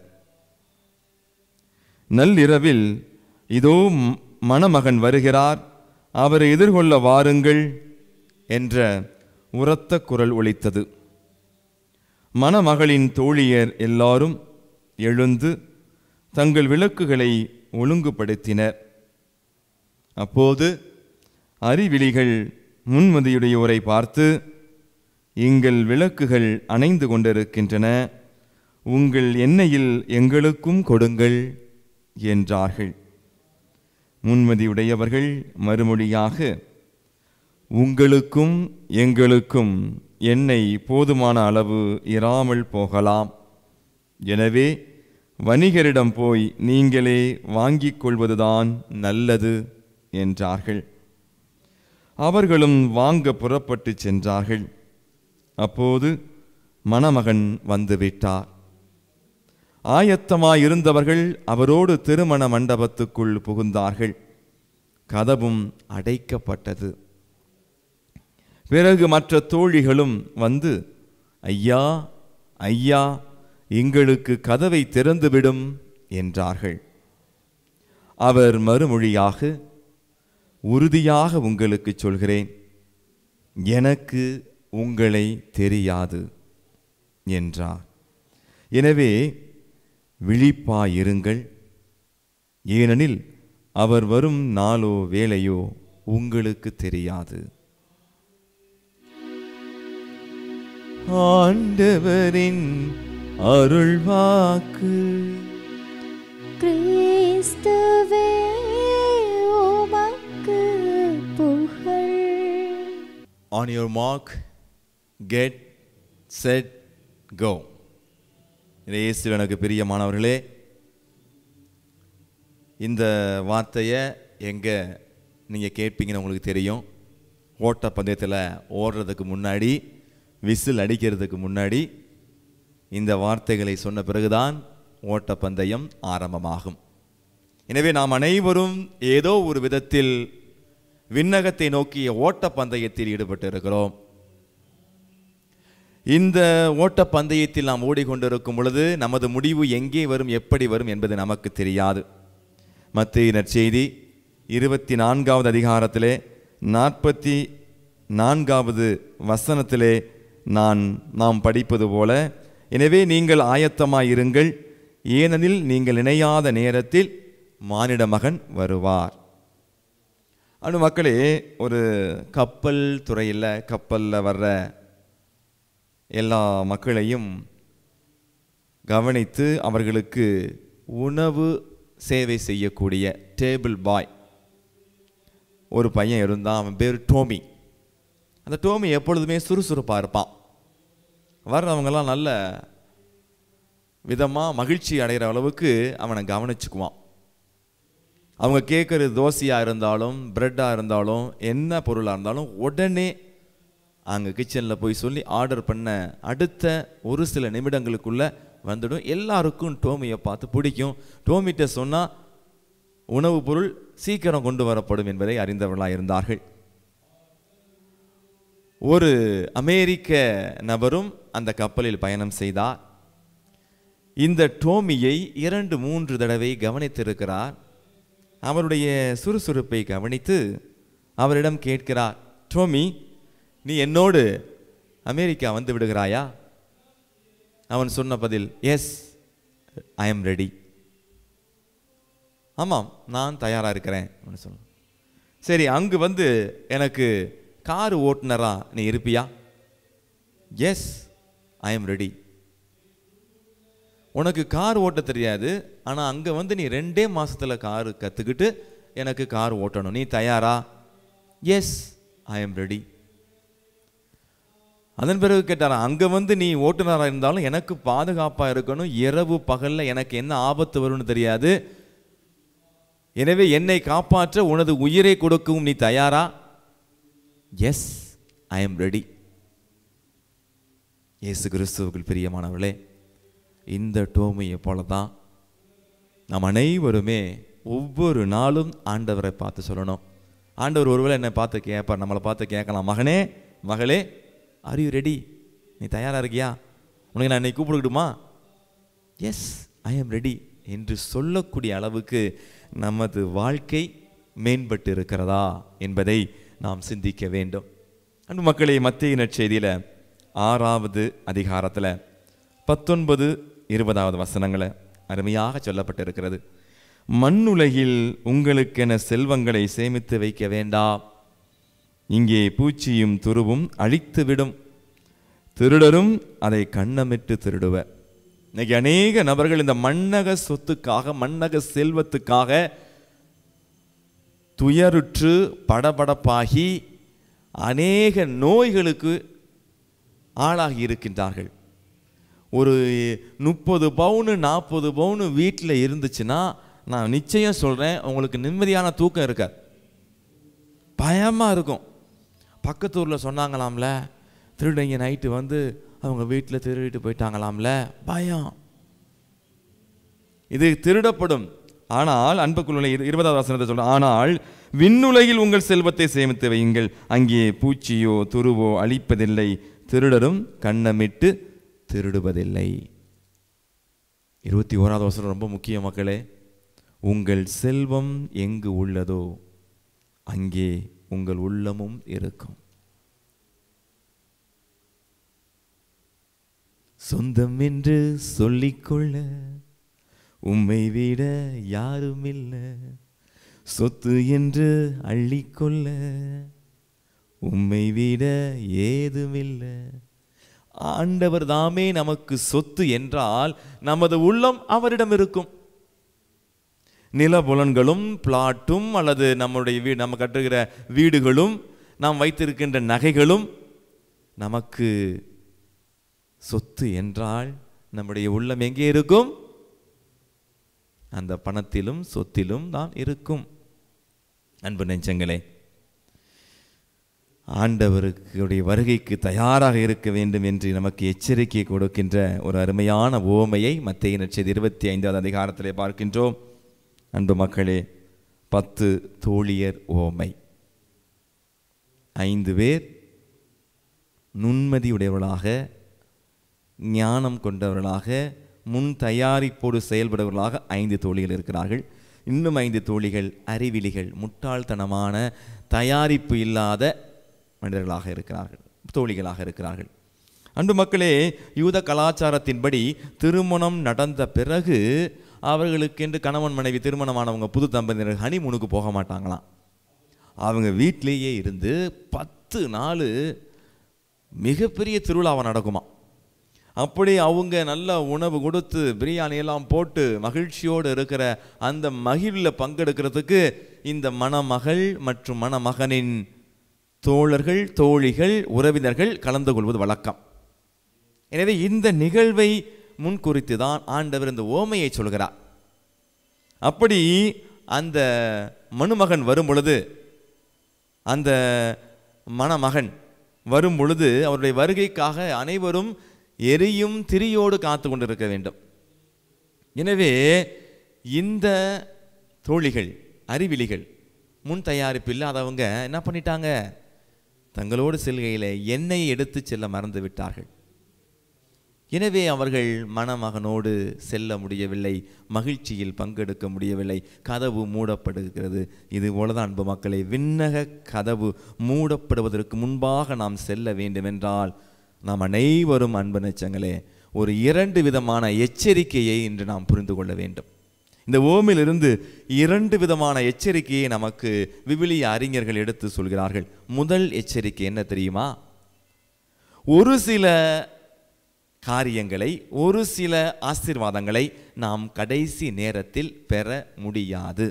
நள்ளிரவில் இதோ ம்- மணமகன் வருகிறார் அவரை எதிர்கொள்ள வாருங்கள் என்ற உரத்த குரல் ஒலித்தது மணமகளின் தோழியர் எல்லாரும்
எழுந்து தங்கள் விளக்குகளை ஒழுங்குபடுத்தினர் அப்போது அறிவிலிகள் முன்மதியுடையோரை பார்த்து எங்கள் விளக்குகள் அணைந்து கொண்டிருக்கின்றன உங்கள் எண்ணெயில் எங்களுக்கும் கொடுங்கள் என்றார்கள் முன்மதியுடையவர்கள் மறுமொழியாக உங்களுக்கும் எங்களுக்கும் எண்ணெய் போதுமான அளவு இராமல் போகலாம் எனவே வணிகரிடம் போய் நீங்களே வாங்கிக் கொள்வதுதான் நல்லது என்றார்கள் அவர்களும் வாங்க புறப்பட்டு சென்றார்கள் அப்போது மணமகன் வந்துவிட்டார் ஆயத்தமாயிருந்தவர்கள் அவரோடு திருமண மண்டபத்துக்குள் புகுந்தார்கள் கதவும் அடைக்கப்பட்டது பிறகு மற்ற தோழிகளும் வந்து ஐயா ஐயா எங்களுக்கு கதவை திறந்துவிடும் என்றார்கள் அவர் மறுமொழியாக உறுதியாக உங்களுக்கு சொல்கிறேன் எனக்கு உங்களை தெரியாது என்றார் எனவே விழிப்பாயிருங்கள் ஏனெனில் அவர் வரும் நாளோ வேலையோ உங்களுக்கு தெரியாது ஆண்டவரின் அருள்வாக்கு
கிறிஸ்துவே உமக்கு புகழ்
On your mark, get, set, go. இயேசு எனக்கு பிரியமானவர்களே இந்த வார்த்தையை எங்கே நீங்கள் கேட்பீங்கன்னு உங்களுக்கு தெரியும் ஓட்ட பந்தயத்தில் ஓடுறதுக்கு முன்னாடி விசில் அடிக்கிறதுக்கு முன்னாடி இந்த வார்த்தைகளை சொன்ன பிறகுதான் ஓட்டப்பந்தயம் ஆரம்பமாகும் எனவே நாம் அனைவரும் ஏதோ ஒரு விதத்தில் விண்ணகத்தை நோக்கிய ஓட்டப்பந்தயத்தில் ஈடுபட்டு இருக்கிறோம் இந்த ஓட்டப்பந்தயத்தில் நாம் ஓடிக்கொண்டிருக்கும் பொழுது நமது முடிவு எங்கே வரும் எப்படி வரும் என்பது நமக்கு தெரியாது மத்திய நற்செய்தி இருபத்தி நான்காவது அதிகாரத்திலே நாற்பத்தி நான்காவது வசனத்திலே நான் நாம் படிப்பது போல எனவே நீங்கள் ஆயத்தமாயிருங்கள் ஏனெனில் நீங்கள் இணையாத நேரத்தில் மானிட மகன் வருவார் அனு மக்களே ஒரு கப்பல் துறையில் கப்பலில் வர்ற எல்லா மக்களையும் கவனித்து அவர்களுக்கு உணவு சேவை செய்யக்கூடிய டேபிள் பாய் ஒரு பையன் இருந்தான் அவன் பேர் டோமி அந்த டோமி எப்பொழுதுமே சுறுசுறுப்பாக இருப்பான் வர்றவங்கெல்லாம் நல்ல விதமாக மகிழ்ச்சி அடைகிற அளவுக்கு அவனை கவனிச்சுக்குவான் அவங்க கேட்குறது தோசையாக இருந்தாலும் பிரெட்டாக இருந்தாலும் என்ன பொருளாக இருந்தாலும் உடனே அங்கே கிச்சனில் போய் சொல்லி ஆர்டர் பண்ண அடுத்த ஒரு சில நிமிடங்களுக்குள்ள வந்துடும் எல்லாருக்கும் டோமியை பார்த்து பிடிக்கும் டோமிட்ட சொன்னால் உணவுப் பொருள் சீக்கிரம் கொண்டு வரப்படும் என்பதை அறிந்தவர்களாக இருந்தார்கள் ஒரு அமெரிக்க நபரும் அந்த கப்பலில் பயணம் செய்தார் இந்த டோமியை இரண்டு மூன்று தடவை கவனித்திருக்கிறார் அவருடைய சுறுசுறுப்பை கவனித்து அவரிடம் கேட்கிறார் டோமி நீ என்னோடு அமெரிக்கா வந்து விடுகிறாயா அவன் சொன்ன பதில் எஸ் ஐ எம் ரெடி ஆமாம் நான் தயாராக இருக்கிறேன் அப்படின்னு சொன்னான் சரி அங்கு வந்து எனக்கு கார் ஓட்டுனரா நீ இருப்பியா எஸ் ஐ எம் ரெடி உனக்கு கார் ஓட்ட தெரியாது ஆனால் அங்கே வந்து நீ ரெண்டே மாசத்துல கார் கற்றுக்கிட்டு எனக்கு கார் ஓட்டணும் நீ தயாரா எஸ் ஐ எம் ரெடி அதன் பிறகு கேட்டாரா அங்கே வந்து நீ ஓட்டுநராக இருந்தாலும் எனக்கு பாதுகாப்பாக இருக்கணும் இரவு பகலில் எனக்கு என்ன ஆபத்து வரும்னு தெரியாது எனவே என்னை காப்பாற்ற உனது உயிரை கொடுக்கவும் நீ தயாரா எஸ் ஐ எம் ரெடி இயேசு கிறிஸ்துவுக்குள் பிரியமானவர்களே இந்த டோமியை போல தான் நாம் அனைவருமே ஒவ்வொரு நாளும் ஆண்டவரை பார்த்து சொல்லணும் ஆண்டவர் ஒருவேளை என்னை பார்த்து கேட்பார் நம்மளை பார்த்து கேட்கலாம் மகனே மகளே ஆர் யூ ரெடி நீ தயாராக இருக்கியா உனக்கு நான் இன்னைக்கு கூப்பிடுக்கட்டுமா எஸ் ஐ am ரெடி என்று சொல்லக்கூடிய அளவுக்கு நமது வாழ்க்கை மேம்பட்டு இருக்கிறதா என்பதை நாம் சிந்திக்க வேண்டும் அன்பு மக்களே மத்திய நற்செய்தியில் ஆறாவது அதிகாரத்தில் பத்தொன்பது இருபதாவது வசனங்களை
அருமையாக சொல்லப்பட்டிருக்கிறது மண்ணுலகில் உங்களுக்கென செல்வங்களை சேமித்து வைக்க வேண்டாம் இங்கே பூச்சியும் துருவும் அழித்துவிடும் திருடரும் அதை கண்ணமிட்டு திருடுவர் இன்னைக்கு அநேக நபர்கள் இந்த மண்ணக சொத்துக்காக மண்ணக செல்வத்துக்காக துயருற்று படபடப்பாகி அநேக நோய்களுக்கு ஆளாகி இருக்கின்றார்கள் ஒரு முப்பது பவுனு நாற்பது பவுனு வீட்டில் இருந்துச்சுன்னா நான் நிச்சயம் சொல்கிறேன் உங்களுக்கு நிம்மதியான தூக்கம் இருக்காது பயமாக இருக்கும் பக்கத்து ஊரில் சொன்னாங்களாம்ல திருடங்க நைட்டு வந்து அவங்க வீட்டில் திருடிட்டு போயிட்டாங்களாம்ல பயம் இது திருடப்படும் ஆனால் அன்புக்குள்ள இரு- இருபதாவது வசனத்தை சொல்ற ஆனால் விண்ணுலகில் உங்கள் செல்வத்தை சேமித்து வையுங்கள் அங்கே பூச்சியோ துருவோ அழிப்பதில்லை திருடரும் கண்ணமிட்டு திருடுவதில்லை இருபத்தி ஓராவது வசனம் ரொம்ப முக்கிய மக்களே உங்கள் செல்வம் எங்கு உள்ளதோ அங்கே உங்கள் உள்ளமும் இருக்கும் சொந்தம் என்று சொல்லிக்கொள்ள உம்மை விட யாரும் இல்லை சொத்து என்று அள்ளிக்கொள்ள உம்மை விட ஏதுமில்லை ஆண்டவர் தாமே நமக்கு சொத்து என்றால் நமது உள்ளம் அவரிடம் இருக்கும் நிலபுலன்களும் பிளாட்டும் அல்லது நம்முடைய வீ நம்ம கட்டுகிற வீடுகளும் நாம் வைத்திருக்கின்ற நகைகளும் நமக்கு சொத்து என்றால் நம்முடைய உள்ளம் எங்கே இருக்கும் அந்த பணத்திலும் சொத்திலும் தான் இருக்கும் அன்பு நெஞ்சங்களே ஆண்டவருக்குடைய வருகைக்கு தயாராக இருக்க வேண்டும் என்று நமக்கு எச்சரிக்கை கொடுக்கின்ற ஒரு அருமையான ஓமையை மத்திய நட்சத்திர இருபத்தி ஐந்தாவது அதிகாரத்திலே பார்க்கின்றோம் அன்பு மக்களே பத்து தோழியர் ஓமை ஐந்து பேர் நுண்மதியுடையவர்களாக ஞானம் கொண்டவர்களாக முன் தயாரிப்போடு செயல்படுவர்களாக ஐந்து தோழிகள் இருக்கிறார்கள் இன்னும் ஐந்து தோழிகள் அறிவிலிகள் முட்டாள்தனமான தயாரிப்பு இல்லாத மனிதர்களாக இருக்கிறார்கள் தோழிகளாக இருக்கிறார்கள் அன்பு மக்களே யூத கலாச்சாரத்தின்படி திருமணம் நடந்த பிறகு அவர்களுக்கென்று கணவன் மனைவி திருமணமானவங்க புது தம்பதியினர் ஹனிமூனுக்கு போக மாட்டாங்களாம் அவங்க வீட்டிலேயே இருந்து பத்து நாள் மிகப்பெரிய திருவிழாவை நடக்குமா அப்படி அவங்க நல்ல உணவு கொடுத்து பிரியாணி எல்லாம் போட்டு மகிழ்ச்சியோடு இருக்கிற அந்த மகிழில் பங்கெடுக்கிறதுக்கு இந்த மணமகள் மற்றும் மணமகனின் தோழர்கள் தோழிகள் உறவினர்கள் கலந்து கொள்வது வழக்கம் எனவே இந்த நிகழ்வை முன்குறித்து தான் ஆண்டவர் இந்த ஓமையை சொல்கிறார் அப்படி அந்த மணுமகன் வரும் பொழுது அந்த மணமகன் வரும் பொழுது அவருடைய வருகைக்காக அனைவரும் எரியும் திரியோடு காத்து கொண்டிருக்க வேண்டும் எனவே இந்த தோழிகள் அறிவிலிகள் முன் தயாரிப்பு இல்லாதவங்க என்ன பண்ணிட்டாங்க தங்களோடு செல்கையில் எண்ணெயை எடுத்து செல்ல மறந்து விட்டார்கள் எனவே அவர்கள் மணமகனோடு செல்ல முடியவில்லை மகிழ்ச்சியில் பங்கெடுக்க முடியவில்லை கதவு மூடப்படுகிறது இது போலதான் அன்பு மக்களை விண்ணக கதவு மூடப்படுவதற்கு முன்பாக நாம் செல்ல வேண்டுமென்றால் நாம் அனைவரும் அன்பு நெச்சங்களே ஒரு இரண்டு விதமான எச்சரிக்கையை இன்று நாம் புரிந்து கொள்ள வேண்டும் இந்த ஓமிலிருந்து இரண்டு விதமான எச்சரிக்கையை நமக்கு விவிலிய அறிஞர்கள் எடுத்து சொல்கிறார்கள் முதல் எச்சரிக்கை என்ன தெரியுமா ஒரு சில காரியங்களை ஒரு சில ஆசீர்வாதங்களை நாம் கடைசி நேரத்தில் பெற முடியாது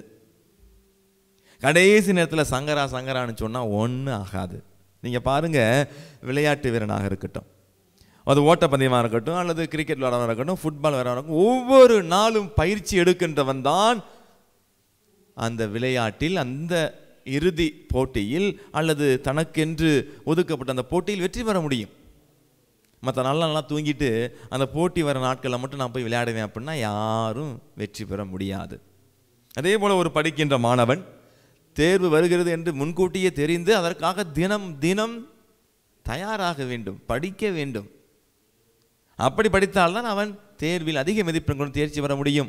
கடைசி நேரத்தில் சங்கரா சங்கரான்னு சொன்னால் ஒன்றும் ஆகாது நீங்கள் பாருங்க விளையாட்டு வீரனாக இருக்கட்டும் அது ஓட்டப்பந்தயமாக இருக்கட்டும் அல்லது கிரிக்கெட் விளையாடவராக இருக்கட்டும் ஃபுட்பால் விளையாட இருக்கட்டும் ஒவ்வொரு நாளும் பயிற்சி எடுக்கின்றவன் தான் அந்த விளையாட்டில் அந்த இறுதி போட்டியில் அல்லது தனக்கென்று ஒதுக்கப்பட்ட அந்த போட்டியில் வெற்றி பெற முடியும் மற்ற நாள்லாம் நல்லா தூங்கிட்டு அந்த போட்டி வர நாட்களில் மட்டும் நான் போய் விளையாடுவேன் அப்படின்னா யாரும் வெற்றி பெற முடியாது அதே போல் ஒரு படிக்கின்ற மாணவன் தேர்வு வருகிறது என்று முன்கூட்டியே தெரிந்து அதற்காக தினம் தினம் தயாராக வேண்டும் படிக்க வேண்டும் அப்படி படித்தால்தான் அவன் தேர்வில் அதிக மதிப்பெண் கொண்டு தேர்ச்சி பெற முடியும்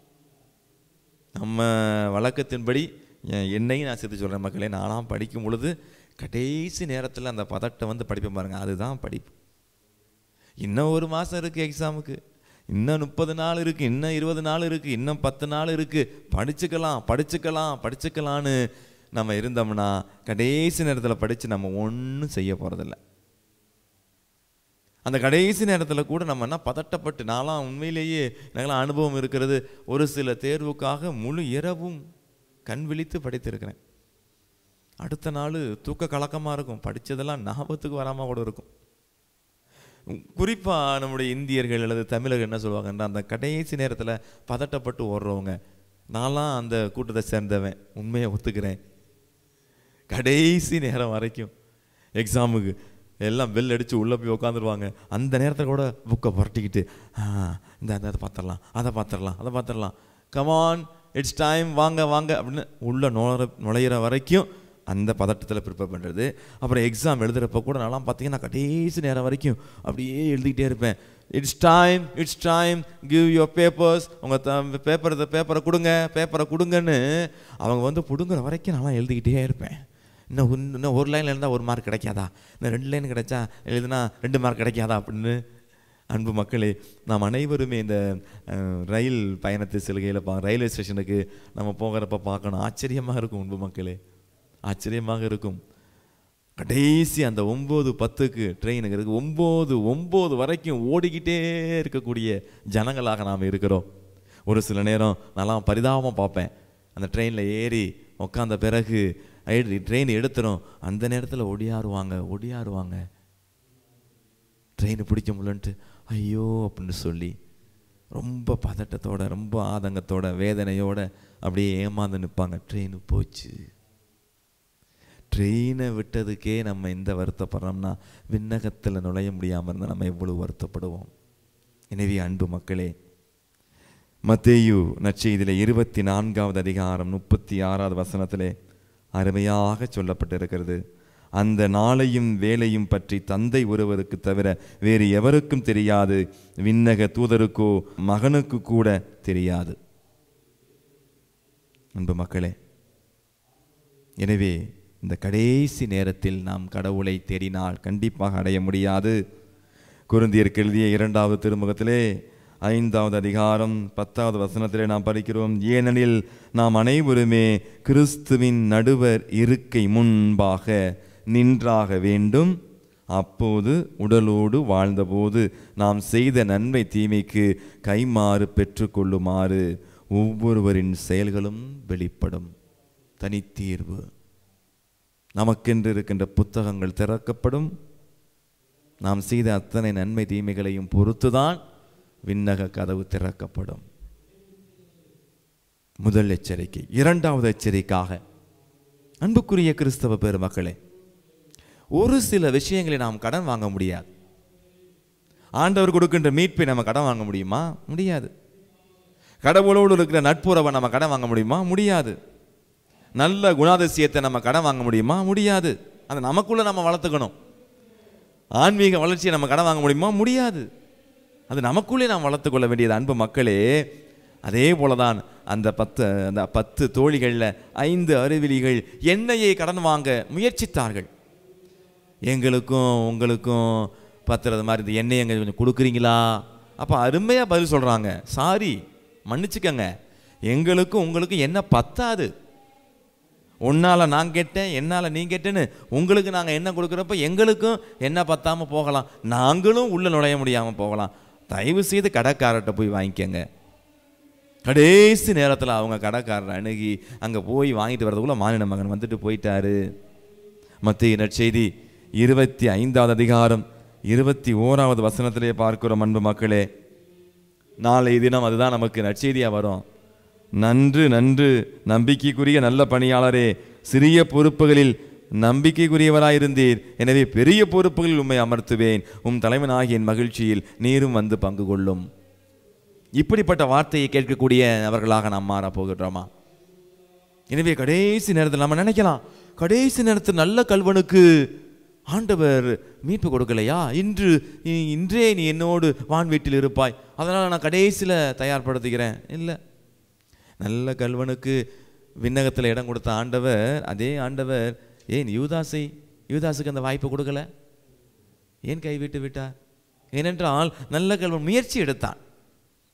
நம்ம வழக்கத்தின்படி எ- என்னையும் நான் சேர்த்து சொல்கிறேன் மக்களே நானாம் படிக்கும் பொழுது கடைசி நேரத்தில் அந்த பதட்டம் வந்து படிப்பேன் பாருங்க அதுதான் படிப்பு இன்னும் ஒரு மாதம் இருக்குது எக்ஸாமுக்கு
இன்னும் முப்பது நாள் இருக்கு இன்னும் இருபது நாள் இருக்கு இன்னும் பத்து நாள் இருக்கு படிச்சுக்கலாம் படிச்சுக்கலாம் படிச்சுக்கலான்னு நம்ம இருந்தோம்னா கடைசி நேரத்தில் படித்து நம்ம ஒன்றும் செய்ய போகிறதில்ல அந்த கடைசி நேரத்தில் கூட நம்ம என்ன பதட்டப்பட்டு நான்லாம் உண்மையிலேயே எனக்கெல்லாம் அனுபவம் இருக்கிறது ஒரு சில தேர்வுக்காக முழு இரவும் கண் விழித்து படித்திருக்கிறேன் அடுத்த நாள் தூக்க கலக்கமாக இருக்கும் படித்ததெல்லாம் ஞாபகத்துக்கு வராமல் கூட இருக்கும் குறிப்பாக நம்முடைய இந்தியர்கள் அல்லது தமிழர்கள் என்ன சொல்லுவாங்கன்னா அந்த கடைசி நேரத்தில் பதட்டப்பட்டு ஓடுறவங்க நான்லாம் அந்த கூட்டத்தை சேர்ந்தவன் உண்மையை ஒத்துக்கிறேன் கடைசி நேரம் வரைக்கும் எக்ஸாமுக்கு எல்லாம் பெல் அடித்து உள்ளே போய் உட்காந்துருவாங்க அந்த நேரத்தில் கூட புக்கை புரட்டிக்கிட்டு "ஆ, இந்த இந்த அதை பார்த்துடலாம் அதை பார்த்துடலாம் அதை பார்த்துடலாம் கமான் இட்ஸ் டைம் வாங்க வாங்க அப்படின்னு உள்ளே நுழைற நுழையிற வரைக்கும் அந்த பதட்டத்தில் ப்ரிப்பேர் பண்ணுறது அப்புறம் எக்ஸாம் எழுதுகிறப்ப கூட நான்லாம் பார்த்தீங்கன்னா கடைசி நேரம் வரைக்கும் அப்படியே எழுதிக்கிட்டே இருப்பேன் it's time it's time give your papers உங்கள் த பேப்பர் பேப்பரை கொடுங்க பேப்பரை கொடுங்கன்னு அவங்க வந்து பிடுங்குற வரைக்கும் நான்லாம் எழுதிக்கிட்டே இருப்பேன் இன்னும் ஒன்று இன்னும் ஒரு லைனில் இருந்தால் ஒரு மார்க் கிடைக்காதா இன்னும் ரெண்டு லைன் கிடைச்சா எழுதுனா ரெண்டு மார்க் கிடைக்காதா அப்படின்னு அன்பு மக்களே நாம் அனைவருமே இந்த அஹ், ரயில் பயணத்து சிலுகையில் பா ரயில்வே ஸ்டேஷனுக்கு நம்ம போகிறப்ப பார்க்கணும் ஆச்சரியமாக இருக்கும் அன்பு மக்களே ஆச்சரியமாக இருக்கும் கடைசி அந்த ஒம்பது பத்துக்கு ட்ரெயினுக்கு இருக்கு ஒம்பது ஒம்பது வரைக்கும் ஓடிக்கிட்டே இருக்கக்கூடிய ஜனங்களாக நாம் இருக்கிறோம் ஒரு சில நேரம் நான்லாம் பரிதாபமாக பார்ப்பேன் அந்த ட்ரெயினில் ஏறி உட்காந்த பிறகு ட்ரெயின் எடுத்துரும் அந்த நேரத்தில் ஒடியாருவாங்க ஒடியாருவாங்க ட்ரெயின் பிடிக்க முடியலன்ட்டு ஐயோ அப்படின்னு சொல்லி ரொம்ப பதட்டத்தோட ரொம்ப ஆதங்கத்தோட வேதனையோட அப்படியே ஏமாந்து நிற்பாங்க ட்ரெயின் போச்சு ட்ரெயினை விட்டதுக்கே நம்ம இந்த வருத்தப்படுறோம்னா விண்ணகத்தில் நுழைய முடியாமல் இருந்தால் நம்ம எவ்வளவு வருத்தப்படுவோம் எனவே அன்பு மக்களே மத்தேயு நற்செய்தியிலே இருபத்தி நான்காவது அதிகாரம் முப்பத்தி ஆறாவது வசனத்திலே அருமையாக சொல்லப்பட்டிருக்கிறது அந்த நாளையும் வேலையும் பற்றி தந்தை ஒருவருக்கு தவிர வேறு எவருக்கும் தெரியாது விண்ணக தூதருக்கோ மகனுக்கு கூட தெரியாது அன்பு மக்களே எனவே இந்த கடைசி நேரத்தில் நாம் கடவுளை தேடினால் கண்டிப்பாக அடைய முடியாது குருந்தியருக்கு எழுதிய இரண்டாவது திருமுகத்திலே ஐந்தாவது அதிகாரம் பத்தாவது வசனத்திலே நாம் படிக்கிறோம் ஏனெனில் நாம் அனைவருமே கிறிஸ்துவின் நடுவர் இருக்கை முன்பாக நின்றாக வேண்டும் அப்போது உடலோடு வாழ்ந்தபோது நாம் செய்த நன்மை தீமைக்கு கைமாறு பெற்றுக்கொள்ளுமாறு ஒவ்வொருவரின் செயல்களும் வெளிப்படும் தனித்தீர்வு நமக்கென்று இருக்கின்ற புத்தகங்கள் திறக்கப்படும் நாம் செய்த அத்தனை நன்மை தீமைகளையும் பொறுத்துதான் விண்ணக கதவு திறக்கப்படும் முதல் எச்சரிக்கை இரண்டாவது எச்சரிக்கையாக அன்புக்குரிய கிறிஸ்தவ பெருமக்களே ஒரு சில விஷயங்களை நாம் கடன் வாங்க முடியாது ஆண்டவர் கொடுக்கின்ற மீட்பை நம்ம கடன் வாங்க முடியுமா முடியாது கடவுளோடு இருக்கிற நட்புறவை நம்ம கடன் வாங்க முடியுமா முடியாது நல்ல குணாதிசயத்தை நம்ம கடன் வாங்க முடியுமா முடியாது அதை நமக்குள்ள நம்ம வளர்த்துக்கணும் ஆன்மீக வளர்ச்சியை நம்ம கடன் வாங்க முடியுமா முடியாது அது நமக்குள்ளே நாம் வளர்த்துக்கொள்ள வேண்டியது அன்பு மக்களே அதே போலதான் அந்த பத்து அந்த பத்து தோழிகளில் ஐந்து அறிவிலிகள் எண்ணெயை கடன் வாங்க முயற்சித்தார்கள் எங்களுக்கும் உங்களுக்கும் பத்துறது மாதிரி இந்த எண்ணெய் எங்க கொஞ்சம் கொடுக்குறீங்களா அப்போ அருமையாக பதில் சொல்கிறாங்க சாரி மன்னிச்சுக்கங்க எங்களுக்கும் உங்களுக்கும் என்ன பத்தாது உன்னால் நான் கேட்டேன் என்னால் நீ கேட்டேன்னு உங்களுக்கு நாங்கள் என்ன கொடுக்குறப்ப எங்களுக்கும் என்ன பத்தாமல் போகலாம் நாங்களும் உள்ளே நுழைய முடியாமல் போகலாம் தயவு செய்து கடைக்காரர்கிட்ட போய் வாங்கிக்கங்க கடைசி நேரத்தில் அவங்க கடைக்காரரை அணுகி அங்கே போய் வாங்கிட்டு வரதுக்குள்ள மாநில மகன் வந்துட்டு போயிட்டாரு மத்திய நற்செய்தி இருபத்தி ஐந்தாவது அதிகாரம் இருபத்தி ஓராவது வசனத்திலே பார்க்கிறோம் அன்பு மக்களே நாளை தினம் அதுதான் நமக்கு நற்செய்தியாக வரும் நன்று நன்று நம்பிக்கைக்குரிய நல்ல பணியாளரே சிறிய பொறுப்புகளில் நம்பிக்கைக்குரியவராயிருந்தீர் எனவே பெரிய பொறுப்புகளில் உம்மை அமர்த்துவேன் உம் தலைவனாகிய என் மகிழ்ச்சியில் நீரும் வந்து பங்கு கொள்ளும் இப்படிப்பட்ட வார்த்தையை கேட்கக்கூடிய அவர்களாக நாம் மாறப் போகின்றோமா எனவே கடைசி நேரத்தில் நம்ம நினைக்கலாம் கடைசி நேரத்தில் நல்ல கல்வனுக்கு ஆண்டவர் மீட்பு கொடுக்கலையா இன்று இ- இன்றே நீ என்னோடு வான் வீட்டில் இருப்பாய் அதனால் நான் கடைசியில் தயார்படுத்திக்கிறேன் இல்லை நல்ல கல்வனுக்கு விண்ணகத்தில் இடம் கொடுத்த ஆண்டவர் அதே ஆண்டவர் ஏன் யூதாசை யூதாசுக்கு அந்த வாய்ப்பு கொடுக்கல ஏன் கைவிட்டு விட்டார் ஏனென்றால் நல்ல கல்வன் முயற்சி எடுத்தான்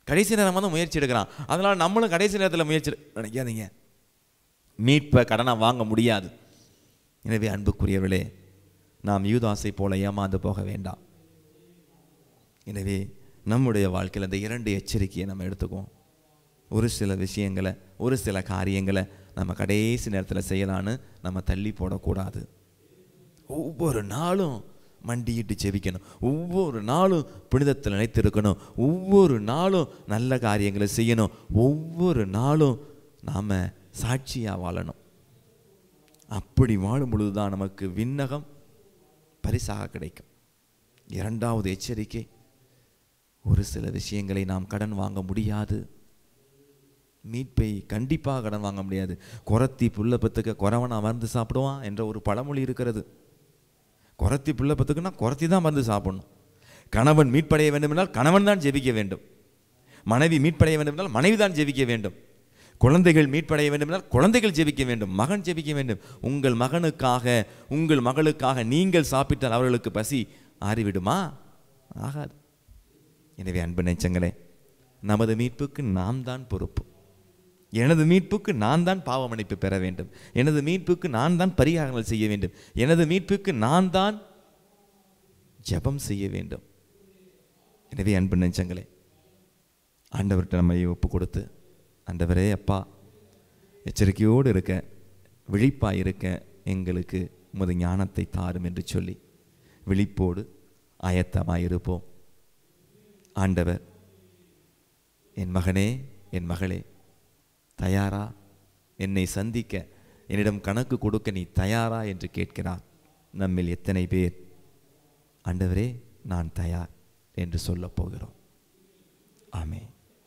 கடைசி நேரமாக தான் முயற்சி எடுக்கிறான் அதனால் நம்மளும் கடைசி நேரத்தில் முயற்சி எடு- நினைக்காதீங்க மீட்பை கடனாக வாங்க முடியாது எனவே அன்புக்குரியவர்களே நாம் யூதாசை போல ஏமாந்து போக வேண்டாம் எனவே நம்முடைய வாழ்க்கையில் இந்த இரண்டு எச்சரிக்கையை நம்ம எடுத்துக்குவோம் ஒரு சில விஷயங்களை ஒரு சில காரியங்களை நம்ம கடைசி நேரத்தில் செய்யலான்னு நம்ம தள்ளி போடக்கூடாது ஒவ்வொரு நாளும் மண்டியிட்டு செவிக்கணும் ஒவ்வொரு நாளும் புனிதத்தில் நினைத்திருக்கணும் ஒவ்வொரு நாளும் நல்ல காரியங்களை செய்யணும் ஒவ்வொரு நாளும் நாம் சாட்சியாக வாழணும் அப்படி வாழும் பொழுது தான் நமக்கு விண்ணகம் பரிசாக கிடைக்கும் இரண்டாவது எச்சரிக்கை ஒரு சில விஷயங்களை நாம் கடன் வாங்க முடியாது மீட்பை கண்டிப்பாக கடன் வாங்க முடியாது குரத்தி புல்ல பத்துக்க குறவனா மருந்து சாப்பிடுவான் என்ற ஒரு பழமொழி இருக்கிறது குரத்தி புல்ல பத்துக்குன்னா குரத்தி தான் மருந்து சாப்பிடணும் கணவன் மீட்படைய வேண்டுமென்றால் கணவன் தான் ஜெபிக்க வேண்டும் மனைவி மீட்படைய வேண்டுமென்றால் மனைவி தான் ஜெபிக்க வேண்டும் குழந்தைகள் மீட்படைய வேண்டுமென்றால் குழந்தைகள் ஜெபிக்க வேண்டும் மகன் ஜெபிக்க வேண்டும் உங்கள் மகனுக்காக உங்கள் மகளுக்காக நீங்கள் சாப்பிட்டால் அவர்களுக்கு பசி ஆறிவிடுமா ஆகாது எனவே அன்பு நெஞ்சங்களே நமது மீட்புக்கு நாம் தான் பொறுப்பு எனது மீட்புக்கு நான் தான் பாவ மன்னிப்பு பெற வேண்டும் எனது மீட்புக்கு நான் தான் பரிகாரங்கள் செய்ய வேண்டும் எனது மீட்புக்கு நான் தான் ஜெபம் செய்ய வேண்டும் எனவே அன்பு நெஞ்சங்களே ஆண்டவர்கிட்ட நம்மை ஒப்பு கொடுத்து ஆண்டவரே அப்பா எச்சரிக்கையோடு இருக்க விழிப்பாய் இருக்க எங்களுக்கு உமது ஞானத்தை தாரும் என்று சொல்லி விழிப்போடு ஆயத்தமாய் இருப்போம் ஆண்டவர் என் மகனே என் மகளே தயாரா என்னை சந்திக்க என்னிடம் கணக்கு கொடுக்க நீ தயாரா என்று கேட்கிறார் நம்மில் எத்தனை பேர் ஆண்டவரே நான் தயார் என்று சொல்லப் போகிறோம் ஆமே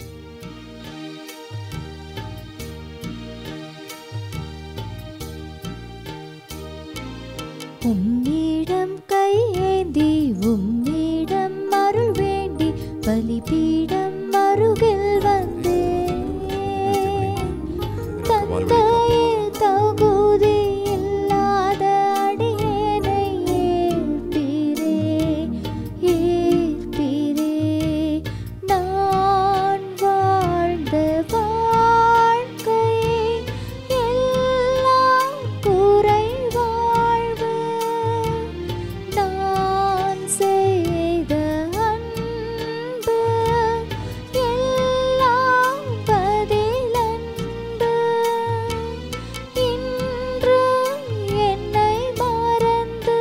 உம்மிடம் கையேந்தி உம்மிடம் அருள் வேண்டி பலிபீடம் அருகில் வந்தேன் தந்தையே தகுதி இல்லாத அடியேனை ஏற்பீரே ஏற்பீரே நான் வாழ்ந்த வாழ்க்கை எல்லாம் குறை வாழ்வு நான் செய்த அன்பு எல்லாம் பதிலன்பு இன்று என்னை மறந்து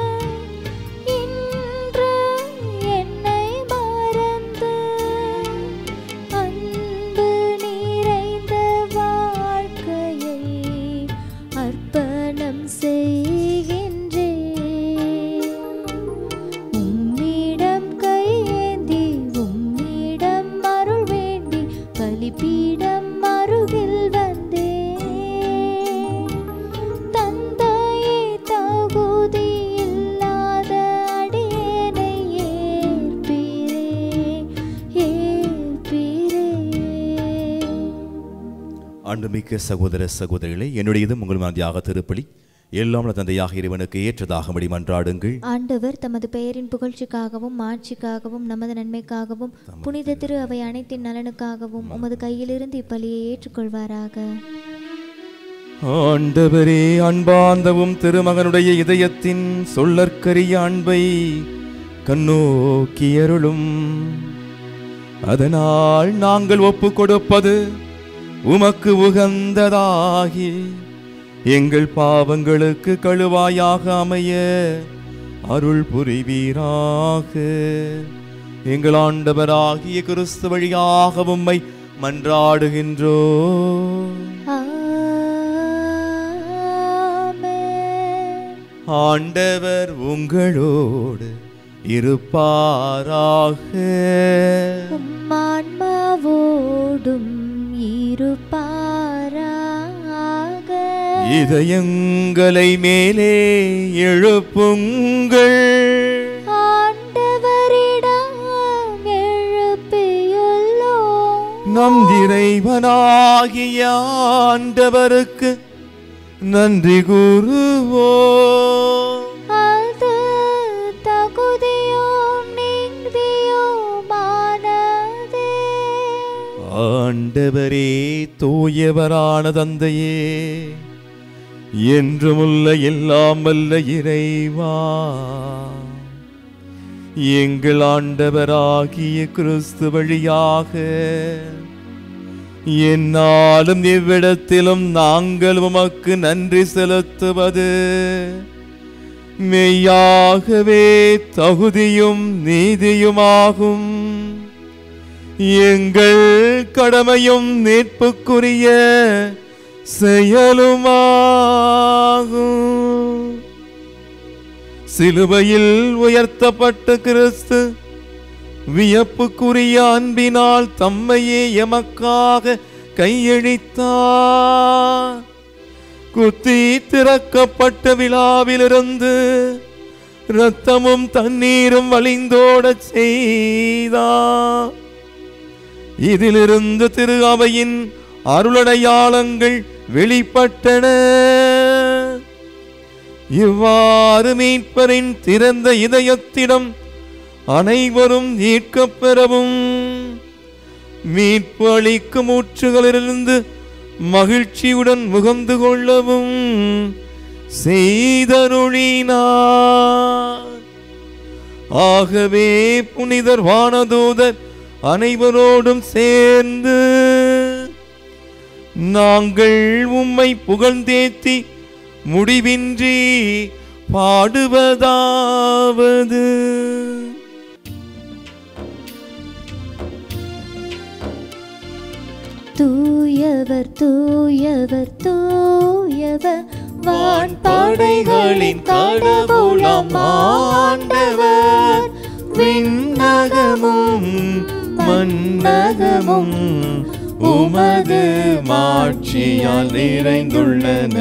இன்று என்னை மறந்து அன்பு நிறைந்த வாழ்க்கையை அர்ப்பணம் செய்கின்றேன் உம்மிடம் கையேந்தி உம்மிடம் அருள் வேண்டி பலிபீடம் அருகில் வந்தேன் தந்தையே தகுதி இல்லாத அடியேனை ஏற்பீரே ஏற்பீரே
அன்புமிக்க சகோதர சகோதரிகளே என்னுடையதும் உங்கள் மதியாக திருப்பலி எல்லாம் வல்ல தந்தையாக இறைவனுக்கு ஏற்றதாகும்படி மன்றாடுங்கள்
ஆண்டவர் தமது பெயரின் புகழ்ச்சிக்காகவும் மாட்சிக்காகவும் நமது நன்மைக்காகவும் புனித திரு அவை அனைத்தின் நலனுக்காகவும் உமது கையிலிருந்து இப்பலியை ஏற்றுக்கொள்வாராக
ஆண்டவரே அன்பாந்தவும் திருமகனுடைய இதயத்தின் சொல்லற்கரிய அன்பை கண்ணோக்கியருளும் அதனால் நாங்கள் ஒப்பு கொடுப்பது உமக்கு உகந்ததாகி எங்கள் பாவங்களுக்கு கழுவாயாக அமைய அருள் புரிவீராக எங்கள் ஆண்டவராகிய கிறிஸ்து வழியாக உம்மை மன்றாடுகின்றோ
ஆமென்.
ஆண்டவர் உங்களோடு இருப்பாராக
உம்மான்மாவோடும் இருப்பாராக
இதயங்களை மேலே எழுப்புங்கள்
ஆண்டவரிடம் எழுப்பியுள்ளோம்
நம் இறைவனாகிய ஆண்டவருக்கு நன்றி கூறுவோம்
அது தகுதியும் நீதியுமானதே
ஆண்டவரே தூயவரான தந்தையே என்றுமுள்ள எல்லாம் வல்ல இறைவா எங்கள் ஆண்டவராகிய கிறிஸ்து வழியாக என்னாலும் இவ்விடத்திலும் நாங்கள் உமக்கு நன்றி செலுத்துவது மெய்யாகவே தகுதியும் நீதியுமாகும் எங்கள் கடமையும் மீட்புக்குரிய செயலுமாகும் சிலுவையில் உயர்த்தப்பட்ட கிறிஸ்து வியப்புக்குரிய அன்பினால் தம்மையே எமக்காக கையளித்தார் குத்தி திறக்கப்பட்ட விழாவிலிருந்து இரத்தமும் தண்ணீரும் வழிந்தோடச் செய்தார் இதிலிருந்து திரு அவையின் அருளடையாளங்கள் வெளிப்பட்டன இவ்வாறு மீட்பரின் திறந்த இதயத்திடம் அனைவரும் ஈர்க்கப் பெறவும் மீட்பு அளிக்கும் ஊற்றுகளிலிருந்து மகிழ்ச்சியுடன் முகந்து கொள்ளவும் செய்தருளினார் ஆகவே புனிதர் வானதூதர் அனைவரோடும் சேர்ந்து நாங்கள் உம்மை புகழ்ந்தேத்தி முடிவின்றி பாடுவதாவது
தூயவர் தூயவர் தூயவர்
வான்படைகளின் கடவுளம் ஆண்டவர் விண்ணகமும் மன்னகமும் உமது மாட்சியால் நிறைந்துள்ளன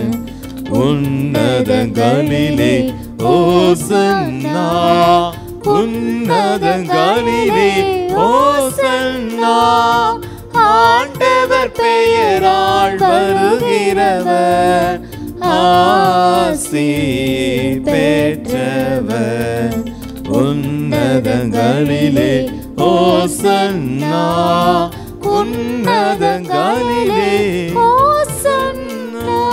உன்னதங்களிலே ஓசன்னா உன்னதங்களிலே ஓசன்னா ஆண்டவர் பெயரால் வருகிறவர் ஆசி பெற்றவர் உன்னதங்களிலே ஓசன்னா உன்னதங்களிலே ஓசன்னா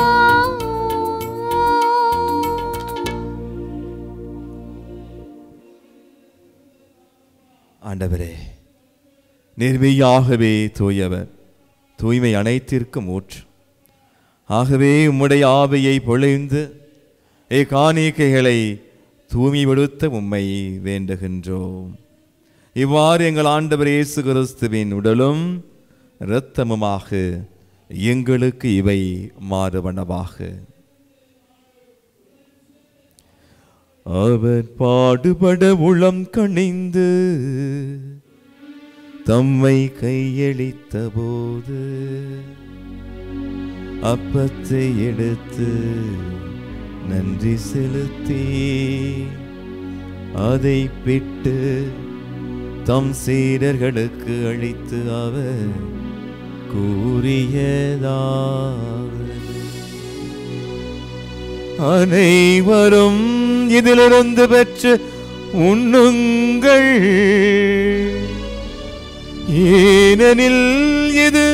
ஆண்டவரே நிர்மையாகவே தூயவர் தூய்மை அனைத்திற்கும் ஊற்று ஆகவே உம்முடைய ஆவியை பொழிந்து காணிக்கைகளை தூய்மைப்படுத்த உம்மை வேண்டுகின்றோம் இவ்வாறு எங்கள் ஆண்டவர் இயேசு கிறிஸ்துவின் உடலும் இரத்தமுமாக எங்களுக்கு இவை மாறுவனவாக அவர் பாடுபட உளம் கணிந்து தம்மை கையளித்த போது அப்பத்தை எடுத்து நன்றி செலுத்தி அதை பிட்டு தம் சீடர்களுக்கு அளித்து அவர் கூறியதாவது அனைவரும் இதிலிருந்து பெற்று உண்ணுங்கள் ஏனெனில் இது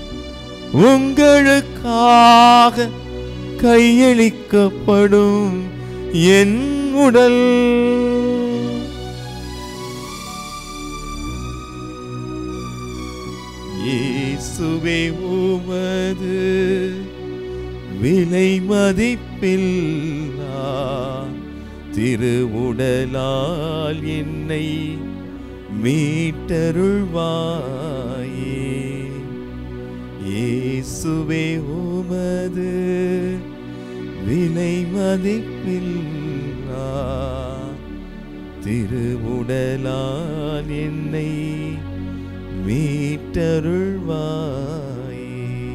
உங்களுக்காக கையளிக்கப்படும் என் உடல் இயேசுவே உமது விலை மதிப்பில்லா திருவுடலால் என்னை மீட்டருள்வாயே இயேசுவே உமது விலை மதிப்பில்லா திருவுடலால் என்னை மீட்டருள்வாயே